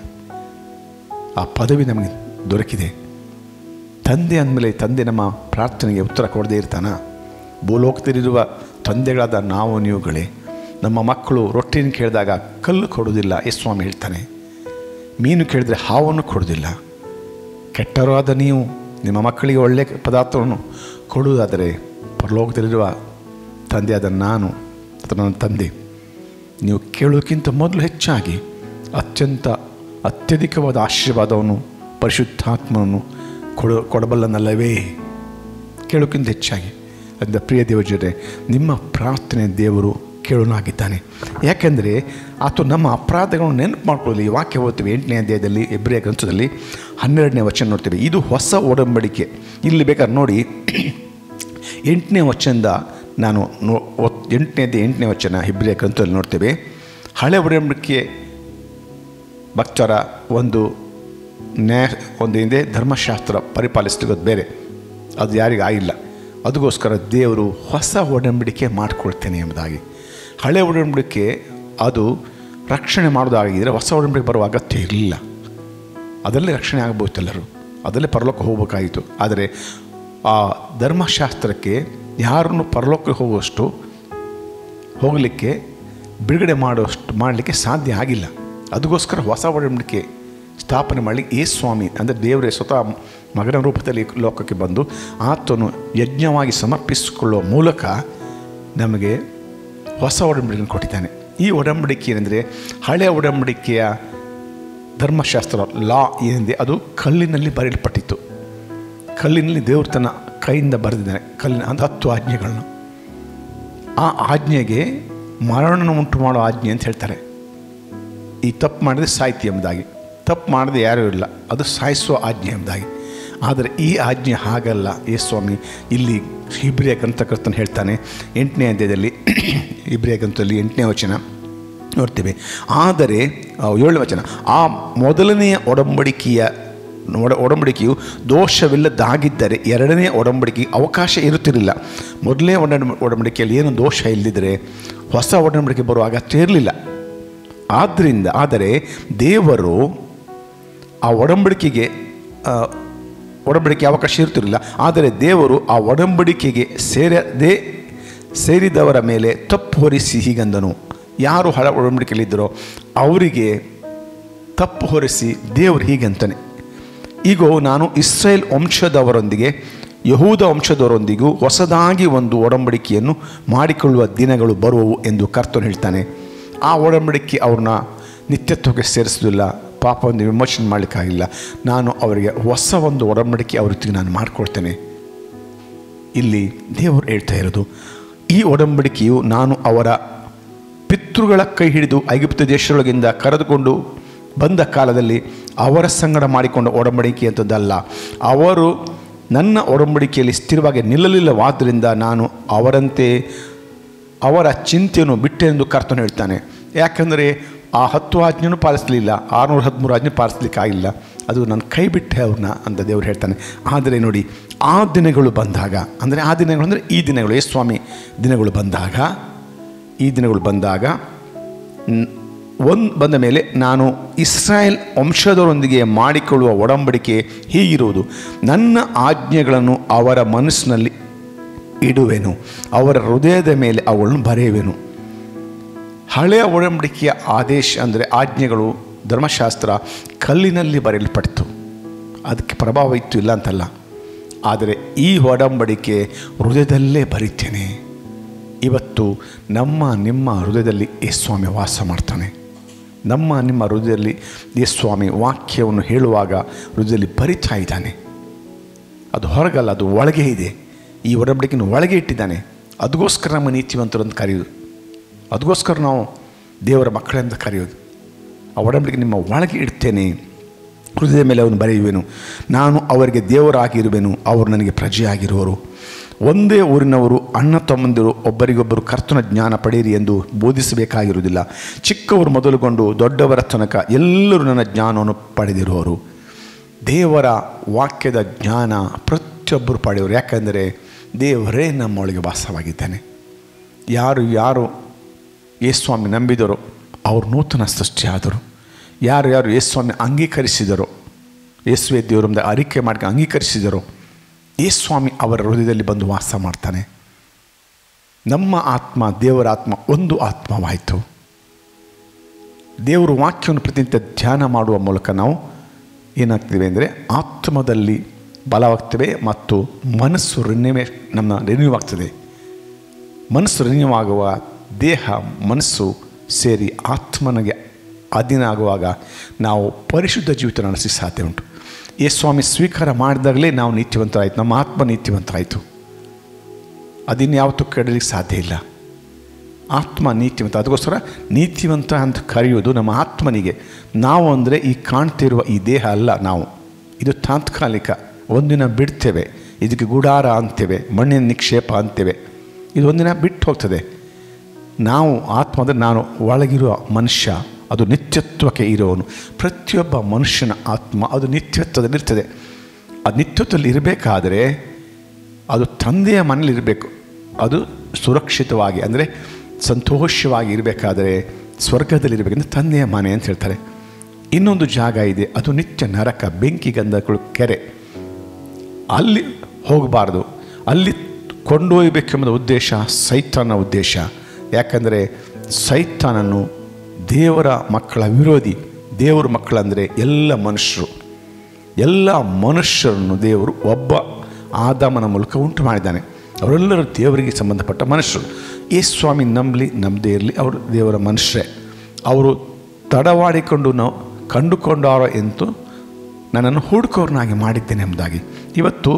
ಆ ಪದವಿ ನಮಗೆ ದೊರಕಿದೆ ತಂದೆ ಅಂದಮೇಲೆ ತಂದೆ ನಮ್ಮ ಪ್ರಾರ್ಥನೆಗೆ ಉತ್ತರ ಕೊಡದೇ ಇರ್ತಾನ ಭೂಲೋಕದಲ್ಲಿರುವ ತಂದೆಗಳಾದ ನಾವು ನೀವುಗಳೇ ನಮ್ಮ ಮಕ್ಕಳು ರೊಟ್ಟಿನ ಕೇಳಿದಾಗ ಕಲ್ಲು ಕೊಡೋದಿಲ್ಲ ಈ ಸ್ವಾಮಿ ಹೇಳ್ತಾನೆ ಮೀನು ಕೇಳಿದ್ರೆ ಹಾವನ್ನು ಕೊಡೋದಿಲ್ಲ ಕೆಟ್ಟರಾದ ನೀವು ನಿಮ್ಮ ಮಕ್ಕಳಿಗೆ ಒಳ್ಳೆಯ ಪದಾರ್ಥವನ್ನು ಕೊಡುವುದಾದರೆ ಪರಲೋಕದಲ್ಲಿರುವ ತಂದೆಯಾದ ನಾನು ಅಥವಾ ನನ್ನ ತಂದೆ ನೀವು ಕೇಳೋಕ್ಕಿಂತ ಮೊದಲು ಹೆಚ್ಚಾಗಿ ಅತ್ಯಂತ ಅತ್ಯಧಿಕವಾದ ಆಶೀರ್ವಾದವನ್ನು ಪರಿಶುದ್ಧಾತ್ಮವನ್ನು ಕೊಡ ಕೊಡಬಲ್ಲನಲ್ಲವೇ ಕೇಳೋಕ್ಕಿಂತ ಹೆಚ್ಚಾಗಿ ಅದರಿಂದ ಪ್ರಿಯ ದೇವಜರೇ ನಿಮ್ಮ ಪ್ರಾರ್ಥನೆ ದೇವರು ಕೇಳೋನಾಗಿದ್ದಾನೆ ಯಾಕೆಂದರೆ ಆತ ನಮ್ಮ ಅಪರಾಧಗಳನ್ನು ನೆನಪು ಮಾಡ್ಕೊಳ್ಳಿ ಈ ವಾಕ್ಯ ಓದ್ತೀವಿ ಎಂಟನೇ ಅಧ್ಯಾಯದಲ್ಲಿ ಎಬ್ರಿಯ ಗ್ರಂಥದಲ್ಲಿ ಹನ್ನೆರಡನೇ ವಚನ ನೋಡ್ತೀವಿ ಇದು ಹೊಸ ಒಡಂಬಡಿಕೆ ಇಲ್ಲಿ ಬೇಕಾದ್ರೆ ನೋಡಿ ಎಂಟನೇ ವಚನದ ನಾನು ನೋ ಎಂಟನೇದೇ ಎಂಟನೇ ವಚನ ಹಿಬ್ರಿಯ ಗ್ರಂಥದಲ್ಲಿ ನೋಡ್ತೇವೆ ಹಳೆ ಒಡಂಬಡಿಕೆ ಭಕ್ತರ ಒಂದು ನ್ಯಾಯ ಒಂದು ಹಿಂದೆ ಧರ್ಮಶಾಸ್ತ್ರ ಪರಿಪಾಲಿಸ್ತಿರೋದು ಬೇರೆ ಅದು ಯಾರಿಗೂ ಆಗಿಲ್ಲ ಅದಕ್ಕೋಸ್ಕರ ದೇವರು ಹೊಸ ಒಡಂಬಡಿಕೆ ಮಾಡಿಕೊಡ್ತೇನೆ ಎಂಬುದಾಗಿ ಹಳೆ ಒಡಂಬಡಿಕೆ ಅದು ರಕ್ಷಣೆ ಮಾಡೋದಾಗಿದ್ದರೆ ಹೊಸ ಒಡಂಬಡಿಕೆ ಬರುವ ಅಗತ್ಯ ಇರಲಿಲ್ಲ ಅದರಲ್ಲೇ ರಕ್ಷಣೆ ಆಗ್ಬೋದು ಎಲ್ಲರೂ ಅದರಲ್ಲೇ ಪರಲೋಕ ಹೋಗಬೇಕಾಯಿತು ಆದರೆ ಆ ಧರ್ಮಶಾಸ್ತ್ರಕ್ಕೆ ಯಾರನ್ನು ಪರಲೋಕಕ್ಕೆ ಹೋಗುವಷ್ಟು ಹೋಗಲಿಕ್ಕೆ ಬಿಡುಗಡೆ ಮಾಡುವಷ್ಟು ಮಾಡಲಿಕ್ಕೆ ಸಾಧ್ಯ ಆಗಿಲ್ಲ ಅದಕ್ಕೋಸ್ಕರ ಹೊಸ ಒಡಂಬಡಿಕೆ ಸ್ಥಾಪನೆ ಮಾಡಲಿಕ್ಕೆ ಏ ಸ್ವಾಮಿ ಅಂದರೆ ದೇವರೇ ಸ್ವತಃ ಮಗನ ರೂಪದಲ್ಲಿ ಲೋಕಕ್ಕೆ ಬಂದು ಆತನು ಯಜ್ಞವಾಗಿ ಸಮರ್ಪಿಸಿಕೊಳ್ಳುವ ಮೂಲಕ ನಮಗೆ ಹೊಸ ಒಡಂಬಡಿಕೆಯನ್ನು ಕೊಟ್ಟಿದ್ದಾನೆ ಈ ಒಡಂಬಡಿಕೆ ಏನೆಂದರೆ ಹಳೆಯ ಒಡಂಬಡಿಕೆಯ ಧರ್ಮಶಾಸ್ತ್ರ ಲಾ ಏನಿದೆ ಅದು ಕಲ್ಲಿನಲ್ಲಿ ಬರೆಯಲ್ಪಟ್ಟಿತ್ತು ಕಲ್ಲಿನಲ್ಲಿ ದೇವರು ತನ್ನ ಕೈಯಿಂದ ಬರೆದಿದ್ದಾನೆ ಕಲ್ಲಿನ ಅದು ಹತ್ತು ಆಜ್ಞೆಗಳನ್ನು ಆ ಆಜ್ಞೆಗೆ ಮರಣನ ಉಂಟು ಮಾಡೋ ಆಜ್ಞೆ ಅಂತ ಹೇಳ್ತಾರೆ ಈ ತಪ್ಪು ಮಾಡಿದ್ರೆ ಸಾಹಿತಿ ಎಂಬುದಾಗಿ ತಪ್ಪು ಮಾಡದೆ ಯಾರೂ ಇಲ್ಲ ಅದು ಸಾಯಿಸುವ ಆಜ್ಞೆ ಎಂಬುದಾಗಿ ಆದರೆ ಈ ಆಜ್ಞೆ ಹಾಗಲ್ಲ ಏ ಸ್ವಾಮಿ ಇಲ್ಲಿ ಹಿಬ್ರಿಯ ಗ್ರಂಥಕರ್ತನ ಹೇಳ್ತಾನೆ ಎಂಟನೇ ಅಧ್ಯಾಯದಲ್ಲಿ ಹಿಬ್ರಿಯ ಗ್ರಂಥದಲ್ಲಿ ಎಂಟನೇ ವಚನ ನೋಡ್ತೇವೆ ಆದರೆ ಆ, ಏಳನೇ ವಚನ ಆ ಮೊದಲನೆಯ ಒಡಂಬಡಿಕೆಯ ಒಡ ಒಡಂಬಡಿಕೆಯು ದೋಷವಿಲ್ಲದಾಗಿದ್ದರೆ ಎರಡನೇ ಒಡಂಬಡಿಕೆಗೆ ಅವಕಾಶ ಇರುತ್ತಿರಲಿಲ್ಲ ಮೊದಲನೇ ಒಡ ಒಡಂಬಡಿಕೆಯಲ್ಲಿ ಏನು ದೋಷ ಇಲ್ಲದಿದ್ದರೆ ಹೊಸ ಒಡಂಬಡಿಕೆ ಬರುವ ಅಗತ್ಯ ಇರಲಿಲ್ಲ ಆದ್ದರಿಂದ ಆದರೆ ದೇವರು ಆ ಒಡಂಬಡಿಕೆಗೆ ಆ, ಒಡಂಬಡಿಕೆ ಅವಕಾಶ ಇರ್ತಿರಲಿಲ್ಲ ಆದರೆ ದೇವರು ಆ ಒಡಂಬಡಿಕೆಗೆ ಸೇರದೆ ಸೇರಿದವರ ಮೇಲೆ ತಪ್ಪು ಹೊರಿಸಿ ಹೀಗಂದನು ಯಾರು ಹಳ ಒಡಂಬಡಿಕೆಯಲ್ಲಿದ್ದರೋ ಅವರಿಗೆ ತಪ್ಪು ಹೊರಿಸಿ ದೇವರು ಹೀಗಂತಾನೆ ಈಗ ನಾನು ಇಸ್ರೇಲ್ ವಂಶದವರೊಂದಿಗೆ ಯಹೂದ ವಂಶದವರೊಂದಿಗೂ ಹೊಸದಾಗಿ ಒಂದು ಒಡಂಬಡಿಕೆಯನ್ನು ಮಾಡಿಕೊಳ್ಳುವ ದಿನಗಳು ಬರುವವು ಎಂದು ಕರ್ತನು ಹೇಳ್ತಾನೆ ಆ ಒಡಂಬಡಿಕೆ ಅವ್ರನ್ನ ನಿತ್ಯತ್ವಕ್ಕೆ ಸೇರಿಸೋದಿಲ್ಲ ಪಾಪವನ್ನು ವಿಮೋಚನೆ ಮಾಡಲಿಕ್ಕಾಗಿಲ್ಲ ನಾನು ಅವರಿಗೆ ಹೊಸ ಒಂದು ಒಡಂಬಡಿಕೆ ಅವ್ರ ಜೊತೆಗೆ ನಾನು ಮಾಡಿಕೊಡ್ತೇನೆ ಇಲ್ಲಿ ದೇವರು ಹೇಳ್ತಾ ಇರೋದು ಈ ಒಡಂಬಡಿಕೆಯು ನಾನು ಅವರ ಪಿತೃಗಳ ಕೈ ಹಿಡಿದು ಐಗುಪ್ತ ದೇಶದೊಳಗಿಂದ ಕರೆದುಕೊಂಡು ಬಂದ ಕಾಲದಲ್ಲಿ ಅವರ ಸಂಗಡ ಮಾಡಿಕೊಂಡ ಒಡಂಬಡಿಕೆ ಅಂತದ್ದಲ್ಲ ಅವರು ನನ್ನ ಒಡಂಬಡಿಕೆಯಲ್ಲಿ ಸ್ಥಿರವಾಗಿ ನಿಲ್ಲಲಿಲ್ಲವಾದ್ದರಿಂದ ನಾನು ಅವರಂತೆ ಅವರ ಚಿಂತೆಯನ್ನು ಬಿಟ್ಟೆಂದು ಕರ್ತನು ಹೇಳ್ತಾನೆ ಯಾಕಂದರೆ ಆ ಹತ್ತು ಆಜ್ಞೆನೂ ಪಾಲಿಸಲಿಲ್ಲ ಆರುನೂರ ಹದಿಮೂರು ಆಜ್ಞೆ ಪಾಲಿಸ್ಲಿಕ್ಕಾಗಿಲ್ಲ ಅದು ನಾನು ಕೈ ಬಿಟ್ಟೆ ಅವ್ರನ್ನ ಅಂತ ದೇವರು ಹೇಳ್ತಾನೆ ಆದರೆ ನೋಡಿ ಆ ದಿನಗಳು ಬಂದಾಗ ಅಂದರೆ ಆ ದಿನಗಳು ಅಂದರೆ ಈ ದಿನಗಳು ಏ ಸ್ವಾಮಿ ದಿನಗಳು ಬಂದಾಗ ಈ ದಿನಗಳು ಬಂದಾಗ ಒಂದು ಬಂದ ಮೇಲೆ ನಾನು ಇಸ್ರಾಯೇಲ್ ವಂಶದವರೊಂದಿಗೆ ಮಾಡಿಕೊಳ್ಳುವ ಒಡಂಬಡಿಕೆ ಹೀಗಿರುವುದು ನನ್ನ ಆಜ್ಞೆಗಳನ್ನು ಅವರ ಮನಸ್ಸಿನಲ್ಲಿ ಇಡುವೆನು ಅವರ ಹೃದಯದ ಮೇಲೆ ಅವುಗಳನ್ನು ಬರೆಯುವೆನು ಹಳೆಯ ಒಡಂಬಡಿಕೆಯ ಆದೇಶ ಅಂದರೆ ಆಜ್ಞೆಗಳು ಧರ್ಮಶಾಸ್ತ್ರ ಕಲ್ಲಿನಲ್ಲಿ ಬರೆಯಲ್ಪಡ್ತು ಅದಕ್ಕೆ ಪ್ರಭಾವ ಇತ್ತು ಇಲ್ಲ ಅಂತಲ್ಲ ಆದರೆ ಈ ಒಡಂಬಡಿಕೆ ಹೃದಯದಲ್ಲೇ ಬರೀತೇನೆ ಇವತ್ತು ನಮ್ಮ ನಿಮ್ಮ ಹೃದಯದಲ್ಲಿ ಯೇಸ್ವಾಮಿ ವಾಸ ಮಾಡ್ತಾನೆ ನಮ್ಮ ನಿಮ್ಮ ಹೃದಯದಲ್ಲಿ ಯೇಸ್ವಾಮಿ ವಾಕ್ಯವನ್ನು ಹೇಳುವಾಗ ಹೃದಯದಲ್ಲಿ ಬರಿತಾ ಇದ್ದಾನೆ ಅದು ಹೊರಗಲ್ಲ ಅದು ಒಳಗೆ ಇದೆ ಈ ಒಡಂಬಡಿಕೆಯನ್ನು ಒಳಗೆ ಇಟ್ಟಿದ್ದಾನೆ ಅದಕ್ಕೋಸ್ಕರ ನಮ್ಮ ನೀತಿವಂತರು ಅಂತ ಕರೆಯೋದು ಅದಕ್ಕೋಸ್ಕರ ನಾವು ದೇವರ ಮಕ್ಕಳೆಂದು ಕರೆಯೋದು ಆ ಒಡಂಬಡಿಕೆ ನಿಮ್ಮ ಒಳಗೆ ಇಡ್ತೇನೆ ಹೃದಯದ ಮೇಲೆ ಅವನು ಬರೆಯುವೆನು ನಾನು ಅವರಿಗೆ ದೇವರಾಗಿರುವೆನು ಅವರು ನನಗೆ ಪ್ರಜೆಯಾಗಿರುವರು ಒಂದೇ ಊರಿನವರು ಅಣ್ಣ ತಮ್ಮಂದಿರು ಒಬ್ಬರಿಗೊಬ್ಬರು ಕರ್ತನ ಜ್ಞಾನ ಪಡೆಯಿರಿ ಎಂದು ಬೋಧಿಸಬೇಕಾಗಿರುವುದಿಲ್ಲ ಚಿಕ್ಕವರು ಮೊದಲುಗೊಂಡು ದೊಡ್ಡವರ ತನಕ ಎಲ್ಲರೂ ನನ್ನ ಜ್ಞಾನವನ್ನು ಪಡೆದಿರುವರು ದೇವರ ವಾಕ್ಯದ ಜ್ಞಾನ ಪ್ರತಿಯೊಬ್ಬರು ಪಡೆಯುವರು ಯಾಕಂದರೆ ದೇವರೇ ನಮ್ಮೊಳಗೆ ವಾಸವಾಗಿದ್ದಾನೆ ಯಾರು ಯಾರು ಯೇಸ್ವಾಮಿ ನಂಬಿದರೋ ಅವರು ನೂತನ ಸೃಷ್ಟಿಯಾದರು ಯಾರು ಯಾರು ಯೇಸ್ವಾಮಿ ಅಂಗೀಕರಿಸಿದರೋ ಯೇಸುವೆ ದೇವರಿಂದ ಅರಿಕೆ ಮಾಡಿ ಅಂಗೀಕರಿಸಿದರೋ ಯೇಸ್ವಾಮಿ ಅವರ ಹೃದಯದಲ್ಲಿ ಬಂದು ವಾಸ ಮಾಡ್ತಾನೆ ನಮ್ಮ ಆತ್ಮ ದೇವರ ಆತ್ಮ ಒಂದು ಆತ್ಮವಾಯಿತು ದೇವರು ವಾಕ್ಯವನ್ನು ಪ್ರತಿನಿತ್ಯ ಧ್ಯಾನ ಮಾಡುವ ಮೂಲಕ ನಾವು ಏನಾಗ್ತೀವಿ ಅಂದರೆ ಆತ್ಮದಲ್ಲಿ ಬಲವಾಗ್ತೇವೆ ಮತ್ತು ಮನಸ್ಸು ರಿನ್ಯೂವೇ ನಮ್ಮ ರಿನ್ಯೂ ಆಗ್ತದೆ ಮನಸ್ಸು ರಿನ್ಯೂ ಆಗುವ ದೇಹ ಮನಸ್ಸು ಸೇರಿ ಆತ್ಮನಿಗೆ ಅಧೀನ ಆಗುವಾಗ ನಾವು ಪರಿಶುದ್ಧ ಜೀವಿತ ನಡೆಸಿ ಸಾಧ್ಯ ಉಂಟು ಈ ಸ್ವಾಮಿ ಸ್ವೀಕಾರ ಮಾಡಿದಾಗಲೇ ನಾವು ನೀತಿವಂತರಾಯಿತು ನಮ್ಮ ಆತ್ಮ ನೀತಿವಂತರಾಯಿತು ಅದಿನ್ಯಾವತ್ತೂ ಕೆಡಲಿಕ್ಕೆ ಸಾಧ್ಯ ಇಲ್ಲ ಆತ್ಮ ನೀತಿವಂತ ಅದಕ್ಕೋಸ್ಕರ ನೀತಿವಂತ ಅಂತ ಕರೆಯೋದು ನಮ್ಮ ಆತ್ಮನಿಗೆ ನಾವು ಅಂದರೆ ಈ ಕಾಣ್ತಿರುವ ಈ ದೇಹ ಅಲ್ಲ ನಾವು ಇದು ತಾತ್ಕಾಲಿಕ ಒಂದಿನ ಬಿಡ್ತೇವೆ ಇದಕ್ಕೆ ಗುಡಾರ ಅಂತೇವೆ ಮಣ್ಣಿನ ನಿಕ್ಷೇಪ ಅಂತೇವೆ ಇದು ಒಂದಿನ ಬಿಟ್ಟು ಹೋಗ್ತದೆ ನಾವು ಆತ್ಮ ಅಂದರೆ ನಾನು ಒಳಗಿರುವ ಮನುಷ್ಯ ಅದು ನಿತ್ಯತ್ವಕ್ಕೆ ಇರೋನು ಪ್ರತಿಯೊಬ್ಬ ಮನುಷ್ಯನ ಆತ್ಮ ಅದು ನಿತ್ಯತ್ವದಲ್ಲಿರ್ತದೆ ಅದು ನಿತ್ಯತ್ವದಲ್ಲಿ ಇರಬೇಕಾದರೆ ಅದು ತಂದೆಯ ಮನೇಲಿ ಇರಬೇಕು ಅದು ಸುರಕ್ಷಿತವಾಗಿ ಅಂದರೆ ಸಂತೋಷವಾಗಿ ಇರಬೇಕಾದರೆ ಸ್ವರ್ಗದಲ್ಲಿರಬೇಕಂದ್ರೆ ತಂದೆಯ ಮನೆ ಅಂತ ಹೇಳ್ತಾರೆ ಇನ್ನೊಂದು ಜಾಗ ಇದೆ ಅದು ನಿತ್ಯ ನರಕ ಬೆಂಕಿ ಗಂಧಗಳು ಕೆರೆ ಅಲ್ಲಿ ಹೋಗಬಾರ್ದು ಅಲ್ಲಿ ಕೊಂಡೊಯ್ಯಬೇಕೆಂಬ ಉದ್ದೇಶ ಸೈತಾನ ಉದ್ದೇಶ ಯಾಕಂದರೆ ಸೈತಾನನ್ನು ದೇವರ ಮಕ್ಕಳ ವಿರೋಧಿ ದೇವರ ಮಕ್ಕಳಂದರೆ ಎಲ್ಲ ಮನುಷ್ಯರು ಎಲ್ಲ ಮನುಷ್ಯರನ್ನು ದೇವರು ಒಬ್ಬ ಆದಾಮನ ಮೂಲಕ ಉಂಟು ಮಾಡಿದ್ದಾನೆ ಅವರೆಲ್ಲರೂ ದೇವರಿಗೆ ಸಂಬಂಧಪಟ್ಟ ಮನುಷ್ಯರು ಈ ಸ್ವಾಮಿ ನಂಬಲಿ ನಂಬದೇ ಇರಲಿ ಅವರು ದೇವರ ಮನುಷ್ಯರೇ ಅವರು ತಡವಾಡಿಕೊಂಡು ನಾವು ಕಂಡುಕೊಂಡಾರೋ ಎಂತು ನನ್ನನ್ನು ಹುಡುಕೋರ್ನಾಗಿ ಮಾಡಿದ್ದೇನೆ ಎಂಬುದಾಗಿ ಇವತ್ತು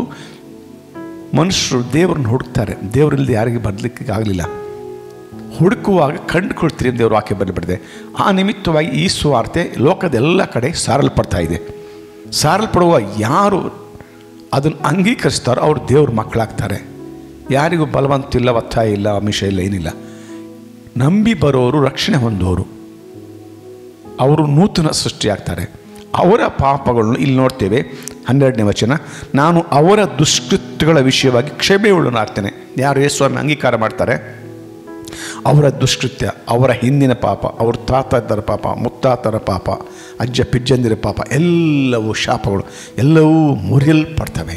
ಮನುಷ್ಯರು ದೇವರನ್ನು ಹುಡುಕ್ತಾರೆ ದೇವರಿಲ್ಲದೆ ಯಾರಿಗೆ ಬರಲಿಕ್ಕೆ ಆಗಲಿಲ್ಲ ಹುಡುಕುವಾಗ ಕಂಡುಕೊಳ್ತೀರಿ ಅಂತ ದೇವರು ವಾಕ್ಯ ಬರಲ್ಪಟ್ಟಿದೆ ಆ ನಿಮಿತ್ತವಾಗಿ ಈ ಸುವಾರ್ತೆ ಲೋಕದ ಎಲ್ಲ ಕಡೆ ಸಾರಲ್ಪಡ್ತಾ ಇದೆ ಸಾರಲ್ಪಡುವ ಯಾರು ಅದನ್ನು ಅಂಗೀಕರಿಸ್ತಾರೋ ಅವರು ದೇವ್ರ ಮಕ್ಕಳಾಗ್ತಾರೆ ಯಾರಿಗೂ ಬಲವಂತ ಇಲ್ಲ ಒತ್ತಾಯ ಇಲ್ಲ ಆಮಿಷ ಇಲ್ಲ ಏನಿಲ್ಲ ನಂಬಿ ಬರೋರು ರಕ್ಷಣೆ ಹೊಂದೋರು ಅವರು ನೂತನ ಸೃಷ್ಟಿಯಾಗ್ತಾರೆ ಅವರ ಪಾಪಗಳನ್ನು ಇಲ್ಲಿ ನೋಡ್ತೇವೆ ಹನ್ನೆರಡನೇ ವಚನ ನಾನು ಅವರ ದುಷ್ಕೃತ್ಯಗಳ ವಿಷಯವಾಗಿ ಕ್ಷಮೆ ಉಳ್ಳನಾಗ್ತೇನೆ ಯಾರು ಯೇಸುವನ್ನು ಅಂಗೀಕಾರ ಮಾಡ್ತಾರೆ ಅವರ ದುಷ್ಕೃತ್ಯ ಅವರ ಹಿಂದಿನ ಪಾಪ ಅವ್ರ ತಾತದ್ದರ ಪಾಪ ಮುತ್ತಾತರ ಪಾಪ ಅಜ್ಜ ಪಿಜ್ಜಂದಿರ ಪಾಪ ಎಲ್ಲವೂ ಶಾಪಗಳು ಎಲ್ಲವೂ ಮುರಿಯಲ್ಪಡ್ತವೆ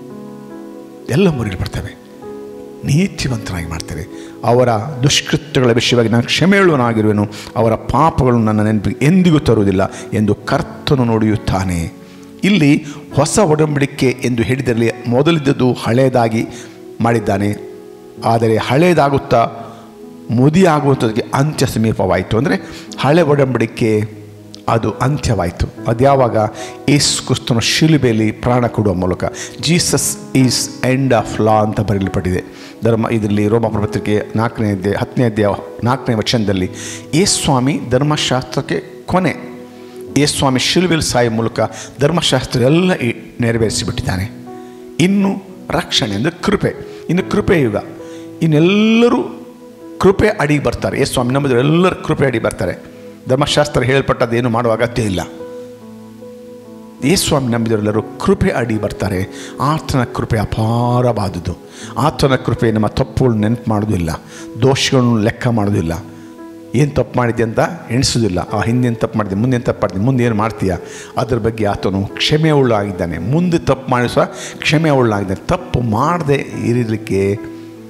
ಎಲ್ಲ ಮುರಿಯಲ್ಪಡ್ತವೆ ನೀತಿವಂತನಾಗಿ ಮಾಡ್ತೇವೆ ಅವರ ದುಷ್ಕೃತ್ಯಗಳ ವಿಷಯವಾಗಿ ನಾನು ಕ್ಷಮೆಯುಳ್ಳವನಾಗಿರುವೆನು ಅವರ ಪಾಪಗಳನ್ನು ನನ್ನ ನೆನಪಿಗೆ ಎಂದಿಗೂ ತರುವುದಿಲ್ಲ ಎಂದು ಕರ್ತನು ನುಡಿಯುತ್ತಾನೆ ಇಲ್ಲಿ ಹೊಸ ಒಡಂಬಡಿಕೆ ಎಂದು ಹೇಳಿದಲ್ಲಿ ಮೊದಲಿದ್ದದ್ದು ಹಳೆಯದಾಗಿ ಮಾಡಿದ್ದಾನೆ ಆದರೆ ಹಳೆಯದಾಗುತ್ತಾ ಮುದಿಯಾಗುವಂಥದ್ದಕ್ಕೆ ಅಂತ್ಯ ಸಮೀಪವಾಯಿತು ಅಂದರೆ ಹಳೆ ಒಡಂಬಡಿಕೆ ಅದು ಅಂತ್ಯವಾಯಿತು ಅದ್ಯಾವಾಗ ಏಸ್ ಕ್ರಿಸ್ತನ ಶಿಲುಬೆಯಲ್ಲಿ ಪ್ರಾಣ ಕೊಡುವ ಮೂಲಕ Jesus is end of law ಅಂತ ಬರೆಯಲ್ಪಟ್ಟಿದೆ ಧರ್ಮ ಇದರಲ್ಲಿ ರೋಮ ಪತ್ರಿಕೆ ನಾಲ್ಕನೇ ಅಧ್ಯಾಯ ಹತ್ತನೇ ಅಧ್ಯಾಯ ನಾಲ್ಕನೇ ವಚನದಲ್ಲಿ ಸ್ವಾಮಿ ಧರ್ಮಶಾಸ್ತ್ರಕ್ಕೆ ಕೊನೆ ಸ್ವಾಮಿ ಶಿಲುಬೆಯಲ್ಲಿ ಸಾಯ ಮೂಲಕ ಧರ್ಮಶಾಸ್ತ್ರ ಎಲ್ಲ ಈ- ನೆರವೇರಿಸಿಬಿಟ್ಟಿದ್ದಾನೆ ಇನ್ನು ರಕ್ಷಣೆ ಅಂದರೆ ಕೃಪೆ ಇನ್ನು ಕೃಪೆ ಯುಗ ಇನ್ನೆಲ್ಲರೂ ಕೃಪೆ ಅಡಿಗೆ ಬರ್ತಾರೆ ಯೇಸು ಸ್ವಾಮಿ ನಂಬಿದ್ರು ಎಲ್ಲರೂ ಕೃಪೆ ಅಡಿ ಬರ್ತಾರೆ ಧರ್ಮಶಾಸ್ತ್ರ ಹೇಳಲ್ಪಟ್ಟದ್ದು ಏನು ಮಾಡುವ ಅಗತ್ಯ ಇಲ್ಲ ಯೇಸ್ವಾಮಿ ನಂಬಿದವರೆಲ್ಲರೂ ಕೃಪೆ ಅಡಿ ಬರ್ತಾರೆ ಆತನ ಕೃಪೆ ಅಪಾರವಾದುದು ಆತನ ಕೃಪೆ ನಮ್ಮ ತಪ್ಪುಗಳು ನೆನಪು ಮಾಡೋದಿಲ್ಲ ದೋಷಗಳನ್ನು ಲೆಕ್ಕ ಮಾಡೋದಿಲ್ಲ ಏನು ತಪ್ಪು ಮಾಡಿದ್ದೆ ಅಂತ ಎಣಿಸೋದಿಲ್ಲ ಆ ಹಿಂದೇನು ತಪ್ಪು ಮಾಡಿದೆ ಮುಂದೇನು ತಪ್ಪು ಮಾಡಿದೆ ಮುಂದೆ ಏನು ಮಾಡ್ತೀಯ ಅದ್ರ ಬಗ್ಗೆ ಆತನು ಕ್ಷಮೆ ಉಳ್ಳಾಗಿದ್ದಾನೆ ಮುಂದೆ ತಪ್ಪು ಮಾಡಿ ಸಹ ಕ್ಷಮೆ ಉಳ್ಳಾಗಿದ್ದಾನೆ ತಪ್ಪು ಮಾಡದೆ ಇರಲಿಕ್ಕೆ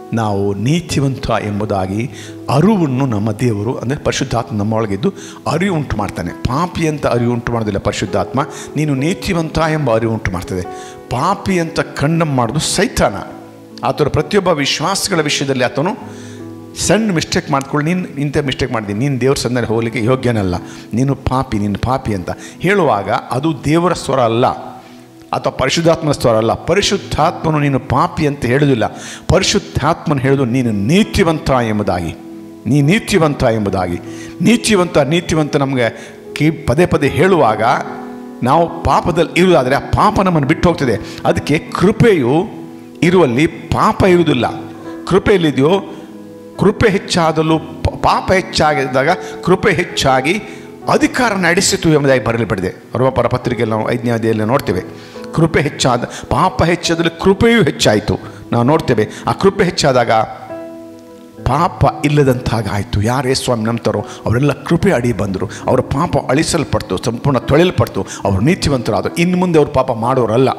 ನಾವು ನೀತಿವಂತ ಎಂಬುದಾಗಿ ಅರಿವನ್ನು ನಮ್ಮ ದೇವರು ಅಂದರೆ ಪರಿಶುದ್ಧಾತ್ಮ ನಮ್ಮೊಳಗಿದ್ದು ಅರಿವು ಉಂಟು ಮಾಡ್ತಾನೆ ಪಾಪಿ ಅಂತ ಅರಿವು ಉಂಟು ಮಾಡೋದಿಲ್ಲ ಪರಿಶುದ್ಧಾತ್ಮ ನೀನು ನೀತಿವಂತ ಎಂಬ ಅರಿವು ಉಂಟು ಮಾಡ್ತದೆ ಪಾಪಿ ಅಂತ ಕಂಡಮ್ ಮಾಡೋದು ಸೈತಾನ ಆತನ ಪ್ರತಿಯೊಬ್ಬ ವಿಶ್ವಾಸಗಳ ವಿಷಯದಲ್ಲಿ ಆತನು ಸಣ್ಣ ಮಿಸ್ಟೇಕ್ ಮಾಡ್ಕೊಳ್ಳಿ ನೀನು ಇಂಥ ಮಿಸ್ಟೇಕ್ ಮಾಡಿದ್ದೀನಿ ನೀನು ದೇವ್ರ ಸಂದರೆ ಹೋಗಲಿಕ್ಕೆ ಯೋಗ್ಯನಲ್ಲ ನೀನು ಪಾಪಿ ನೀನು ಪಾಪಿ ಅಂತ ಹೇಳುವಾಗ ಅದು ದೇವರ ಸ್ವರ ಅಲ್ಲ ಅಥವಾ ಪರಿಶುದ್ಧಾತ್ಮನ ಸ್ವರ ಅಲ್ಲ ಪರಿಶುದ್ಧಾತ್ಮನು ನೀನು ಪಾಪಿ ಅಂತ ಹೇಳೋದಿಲ್ಲ ಪರಿಶುದ್ಧಾತ್ಮನ ಹೇಳೋದು ನೀನು ನೀತಿವಂತ ಎಂಬುದಾಗಿ ನೀ ನೀತಿವಂತ ಎಂಬುದಾಗಿ ನೀತಿವಂತ ನೀತಿವಂತ ನಮಗೆ ಕಿ ಪದೇ ಪದೇ ಹೇಳುವಾಗ ನಾವು ಪಾಪದಲ್ಲಿ ಇರುವುದಾದರೆ ಆ ಪಾಪ ನಮ್ಮನ್ನು ಬಿಟ್ಟು ಹೋಗ್ತದೆ ಅದಕ್ಕೆ ಕೃಪೆಯು ಇರುವಲ್ಲಿ ಪಾಪ ಇರುವುದಿಲ್ಲ ಕೃಪೆ ಎಲ್ಲಿದೆಯೋ ಕೃಪೆ ಹೆಚ್ಚಾದಲು ಪ- ಪಾಪ ಹೆಚ್ಚಾಗಿದ್ದಾಗ ಕೃಪೆ ಹೆಚ್ಚಾಗಿ ಅಧಿಕಾರ ನಡೆಸಿತು ಎಂಬುದಾಗಿ ಬರಲ್ಪಡಿದೆ ರೋಮಪರ ಪತ್ರಿಕೆಯಲ್ಲಿ ನಾವು ಐದನೇ ಅಧ್ಯಾಯದಲ್ಲಿ ನೋಡ್ತೇವೆ ಕೃಪೆ ಹೆಚ್ಚಾದ ಪಾಪ ಹೆಚ್ಚಾದಲ್ಲಿ ಕೃಪೆಯೂ ಹೆಚ್ಚಾಯಿತು ನಾವು ನೋಡ್ತೇವೆ ಆ ಕೃಪೆ ಹೆಚ್ಚಾದಾಗ ಪಾಪ ಇಲ್ಲದಂತಾಗಾಯಿತು ಯಾರೇ ಸ್ವಾಮಿ ನಂಬ್ತಾರೋ ಅವರೆಲ್ಲ ಕೃಪೆ ಅಡಿ ಬಂದರು ಅವರ ಪಾಪ ಅಳಿಸಲ್ಪಡ್ತು ಸಂಪೂರ್ಣ ತೊಳೆಯಲ್ಪಡ್ತು ಅವರು ನೀತಿವಂತರಾದರು ಇನ್ನು ಮುಂದೆ ಅವರು ಪಾಪ ಮಾಡೋರಲ್ಲ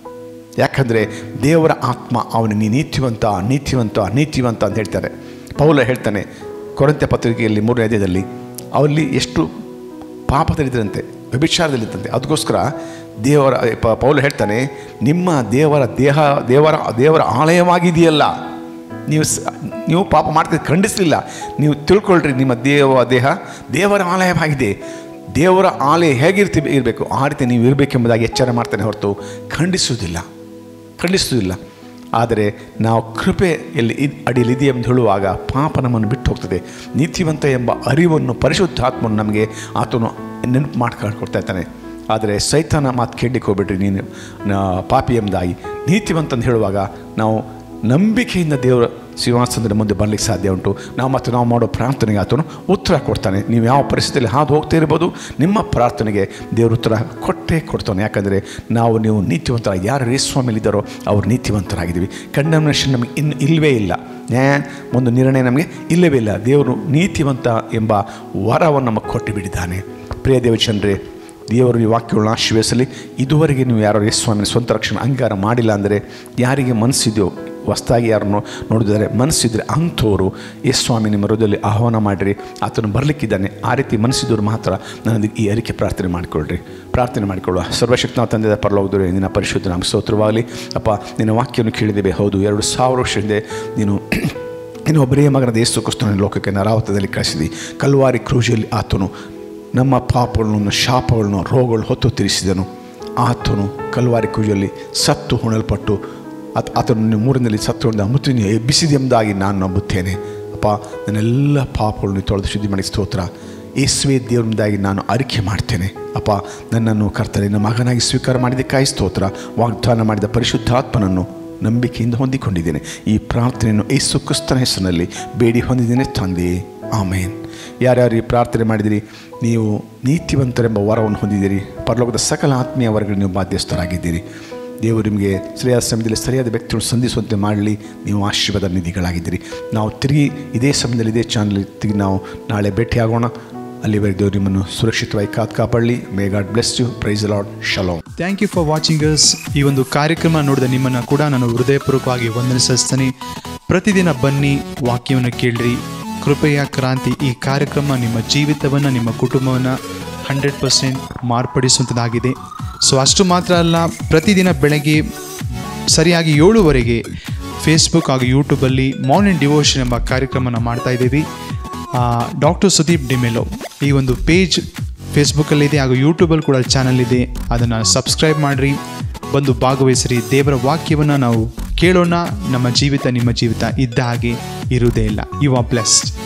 ಯಾಕಂದರೆ ದೇವರ ಆತ್ಮ ಅವನು ನೀ ನೀತಿವಂತ ನೀತಿವಂತ ನೀತಿವಂತ ಅಂತ ಹೇಳ್ತಾರೆ ಪೌಲ ಹೇಳ್ತಾನೆ ಕೊರಂತ್ಯ ಪತ್ರಿಕೆಯಲ್ಲಿ ಮೂರನೇ ಅಧ್ಯಾಯದಲ್ಲಿ ಅವಲ್ಲಿ ಎಷ್ಟು ಪಾಪದಲ್ಲಿದ್ದರಂತೆ ವ್ಯಭಿಚಾರದಲ್ಲಿದ್ದಂತೆ ಅದಕ್ಕೋಸ್ಕರ ದೇವರ ಪ- ಪೌಲ ಹೇಳ್ತಾನೆ ನಿಮ್ಮ ದೇವರ ದೇಹ ದೇವರ ದೇವರ ಆಲಯವಾಗಿದೆಯಲ್ಲ ನೀವು ಸ ನೀವು ಪಾಪ ಮಾಡ್ತಿದ್ದು ಖಂಡಿಸಲಿಲ್ಲ ನೀವು ತಿಳ್ಕೊಳ್ರಿ ನಿಮ್ಮ ದೇವ ದೇಹ ದೇವರ ಆಲಯವಾಗಿದೆ ದೇವರ ಆಲಯ ಹೇಗಿರ್ತಿ ಇರಬೇಕು ಆ ರೀತಿ ನೀವು ಇರಬೇಕೆಂಬುದಾಗಿ ಎಚ್ಚರ ಮಾಡ್ತಾನೆ ಹೊರತು ಖಂಡಿಸುವುದಿಲ್ಲ ಖಂಡಿಸುವುದಿಲ್ಲ ಆದರೆ ನಾವು ಕೃಪೆಯಲ್ಲಿ ಇದ್- ಅಡಿಯಲ್ಲಿದೆ ಎಂದು ಹೇಳುವಾಗ ಪಾಪ ನಮ್ಮನ್ನು ಬಿಟ್ಟು ಹೋಗ್ತದೆ ನೀತಿವಂತ ಎಂಬ ಅರಿವನ್ನು ಪರಿಶುದ್ಧಾತ್ಮನು ನಮಗೆ ಆತನು ನೆನಪು ಮಾಡ್ಕೊಳ್ತಾ ಇರ್ತಾನೆ ಆದರೆ ಸೈತಾನ ಮಾತು ಕೇಳಲಿಕ್ಕೆ ಹೋಗ್ಬಿಟ್ರಿ ನೀನು ನಾ- ಪಾಪಿ ಎಂಬುದಾಗಿ ನೀತಿವಂತ ಅಂತ ಹೇಳುವಾಗ ನಾವು ನಂಬಿಕೆಯಿಂದ ದೇವರ ಸಿಂಹಾಸನದ ಮುಂದೆ ಬರಲಿಕ್ಕೆ ಸಾಧ್ಯ ಉಂಟು ನಾವು ಮತ್ತು ನಾವು ಮಾಡೋ ಪ್ರಾರ್ಥನೆಗೆ ಆತನು ಉತ್ತರ ಕೊಡ್ತಾನೆ ನೀವು ಯಾವ ಪರಿಸ್ಥಿತಿಯಲ್ಲಿ ಹಾದು ಹೋಗ್ತಾ ಇರ್ಬೋದು ನಿಮ್ಮ ಪ್ರಾರ್ಥನೆಗೆ ದೇವರು ಉತ್ತರ ಕೊಟ್ಟೇ ಕೊಡ್ತಾನೆ ಯಾಕಂದರೆ ನಾವು ನೀವು ನೀತಿವಂತರ ಯಾರು ರೇಸ್ವಾಮಿಲಿದ್ದಾರೋ ಅವ್ರು ನೀತಿವಂತರಾಗಿದ್ದೀವಿ ಕಂಡಮ್ನೇಷನ್ ನಮಗೆ ಇನ್ನು ಇಲ್ಲವೇ ಇಲ್ಲ ನ್ಯಾಯ ಒಂದು ನಿರ್ಣಯ ನಮಗೆ ಇಲ್ಲವೇ ಇಲ್ಲ ದೇವರು ನೀತಿವಂತ ಎಂಬ ವರವನ್ನು ನಮಗೆ ಕೊಟ್ಟು ಬಿಟ್ಟಿದ್ದಾನೆ ಪ್ರಿಯ ದೇವಚಂದ್ರೇ ದೇವರು ಈ ವಾಕ್ಯಗಳನ್ನ ಆಶೀರ್ವದಿಸಲಿ ಇದುವರೆಗೆ ನೀವು ಯಾರೋ ಯೇಸ್ವಾಮಿನ ಸ್ವಂತ ರಕ್ಷಣೆ ಅಂಗೀಕಾರ ಮಾಡಿಲ್ಲ ಅಂದರೆ ಯಾರಿಗೆ ಮನಸ್ಸಿದೆಯೋ ಹೊಸ್ದಾಗಿ ಯಾರನ್ನು ನೋಡಿದರೆ ಮನಸ್ಸಿದ್ರೆ ಅಂಥವರು ಯೇಸ್ವಾಮಿ ನಿಮ್ಮ ಹೃದಯದಲ್ಲಿ ಆಹ್ವಾನ ಮಾಡಿರಿ ಆತನು ಬರಲಿಕ್ಕಿದ್ದಾನೆ ಆ ರೀತಿ ಮನಸ್ಸಿದವರು ಮಾತ್ರ ನನಗೆ ಈ ಅರಿಕೆ ಪ್ರಾರ್ಥನೆ ಮಾಡಿಕೊಳ್ಳ್ರಿ ಪ್ರಾರ್ಥನೆ ಮಾಡಿಕೊಳ್ಳುವ ಸರ್ವಶಕ್ತನ ತಂದೆಯ ಪರಲೋಗದವರೇ ನಿನ್ನ ಪರಿಶುದ್ಧ ನಮ್ಮ ಸ್ತೋತ್ರವಾಗಲಿ ಅಪ್ಪ ನಿನ್ನ ವಾಕ್ಯವನ್ನು ಕೇಳಿದ್ದೇವೆ ಹೌದು ಎರಡು ಸಾವಿರ ವರ್ಷ ಹಿಂದೆ ನೀನು ಇನ್ನು ಒಬ್ಬರೇ ಮಗನ ಯೇಸು ಕ್ರಿಸ್ತನ ಲೋಕಕ್ಕೆ ನರಾವತದಲ್ಲಿ ಕಳಿಸಿದಿ ಕಲ್ವಾರಿ ಕ್ರೂಜಲ್ಲಿ ಆತನು ನಮ್ಮ ಪಾಪಗಳನ್ನು ಶಾಪಗಳನ್ನು ರೋಗಗಳು ಹೊತ್ತು ತಿರಿಸಿದನು ಆತನು ಕಲ್ವಾರಿ ಕ್ರೂಜಲ್ಲಿ ಸತ್ತು ಹುಣಲ್ಪಟ್ಟು ಆತ ಆತನು ಮೂರಿನಲ್ಲಿ ಸತ್ತು ಹೊಡೆದ ಮುತ್ತಿನ ಎಬ್ಬಿಸಿದೆಂಬುದಾಗಿ ನಾನು ನಂಬುತ್ತೇನೆ ಅಪ್ಪ ನನ್ನೆಲ್ಲ ಪಾಪಗಳನ್ನು ತೊಳೆದು ಶುದ್ಧಿ ಮಾಡಿ ಸ್ತೋತ್ರ ಯೇಸುವೆ ದೇವರಿಂದಾಗಿ ನಾನು ಅರಿಕೆ ಮಾಡ್ತೇನೆ ಅಪ್ಪ ನನ್ನನ್ನು ಕರ್ತನೆ ನನ್ನ ಮಗನಾಗಿ ಸ್ವೀಕಾರ ಮಾಡಿದ್ದಕ್ಕಾಗಿ ಸ್ತೋತ್ರ ವಾಗ್ದಾನ ಮಾಡಿದ ಪರಿಶುದ್ಧಾತ್ಮನನ್ನು ನಂಬಿಕೆಯಿಂದ ಹೊಂದಿಕೊಂಡಿದ್ದೇನೆ ಈ ಪ್ರಾರ್ಥನೆಯನ್ನು ಯೇಸು ಕ್ರಿಸ್ತನ ಹೆಸರಿನಲ್ಲಿ ಬೇಡಿ ಹೊಂದಿದ್ದೇನೆ ತಂದೆ ಆಮೇನ್ ಯಾರ್ಯಾರು ಈ ಪ್ರಾರ್ಥನೆ ಮಾಡಿದಿರಿ ನೀವು ನೀತಿವಂತರೆಂಬ ವರವನ್ನು ಹೊಂದಿದ್ದೀರಿ ಪರಲೋಕದ ಸಕಲ ಆತ್ಮೀಯ ವರ್ಗಗಳು ನೀವು ಬಾಧ್ಯಸ್ಥರಾಗಿದ್ದೀರಿ ದೇವರು ನಿಮಗೆ ಸರಿಯಾದ ಸಮಯದಲ್ಲಿ ಸರಿಯಾದ ವ್ಯಕ್ತಿಗಳನ್ನು ಸಂಧಿಸುವಂತೆ ಮಾಡಲಿ ನೀವು ಆಶೀರ್ವಾದ ನಿಧಿಗಳಾಗಿದ್ದೀರಿ ನಾವು ತಿರುಗಿ ಇದೇ ಸಮಯದಲ್ಲಿ ಇದೇ ಚಾನಲ್ ತಿರುಗಿ ನಾವು ನಾಳೆ ಭೇಟಿಯಾಗೋಣ ಅಲ್ಲಿವರೆಗೆ ದೇವರು ನಿಮ್ಮನ್ನು ಸುರಕ್ಷಿತವಾಗಿ ಕಾತ್ ಕಾಪಾಡಲಿ may God bless you praise Lord shalom thank you for watching us ಈ ಒಂದು ಕಾರ್ಯಕ್ರಮ ನೋಡಿದ ನಿಮ್ಮನ್ನು ಕೂಡ ನಾನು ಹೃದಯಪೂರ್ವಕವಾಗಿ ವಂದನಿಸ್ತೀನಿ ಪ್ರತಿದಿನ ಬನ್ನಿ ವಾಕ್ಯವನ್ನು ಕೇಳ್ರಿ ಕೃಪೆಯ ಕ್ರಾಂತಿ ಈ ಕಾರ್ಯಕ್ರಮ ನಿಮ್ಮ ಜೀವಿತವನ್ನು ನಿಮ್ಮ ಕುಟುಂಬವನ್ನು ಹಂಡ್ರೆಡ್ ಪರ್ಸೆಂಟ್ ಮಾರ್ಪಡಿಸುವಂಥದ್ದಾಗಿದೆ ಸೊ ಅಷ್ಟು ಮಾತ್ರ ಅಲ್ಲ ಪ್ರತಿದಿನ ಬೆಳಗ್ಗೆ ಸರಿಯಾಗಿ ಏಳುವರೆಗೆ ಫೇಸ್ಬುಕ್ ಹಾಗೂ ಯೂಟ್ಯೂಬಲ್ಲಿ ಮಾರ್ನಿಂಗ್ ಡಿವೋಷನ್ ಎಂಬ ಕಾರ್ಯಕ್ರಮನ ಮಾಡ್ತಾ ಇದ್ದೀವಿ ಡಾಕ್ಟರ್ ಸುದೀಪ್ ಡಿಮೆಲೋ ಈ ಒಂದು ಪೇಜ್ ಫೇಸ್ಬುಕ್ಕಲ್ಲಿದೆ ಹಾಗೂ ಯೂಟ್ಯೂಬಲ್ಲಿ ಕೂಡ ಚಾನಲ್ ಇದೆ ಅದನ್ನು ಸಬ್ಸ್ಕ್ರೈಬ್ ಮಾಡಿರಿ ಬಂದು ಭಾಗವಹಿಸಿರಿ ದೇವರ ವಾಕ್ಯವನ್ನು ನಾವು ಕೇಳೋಣ ನಮ್ಮ ಜೀವಿತ ನಿಮ್ಮ ಜೀವಿತ ಇದ್ದ ಹಾಗೆ ಇರುವುದೇ ಇಲ್ಲ ಯು ಆರ್ ಬ್ಲೆಸ್ಡ್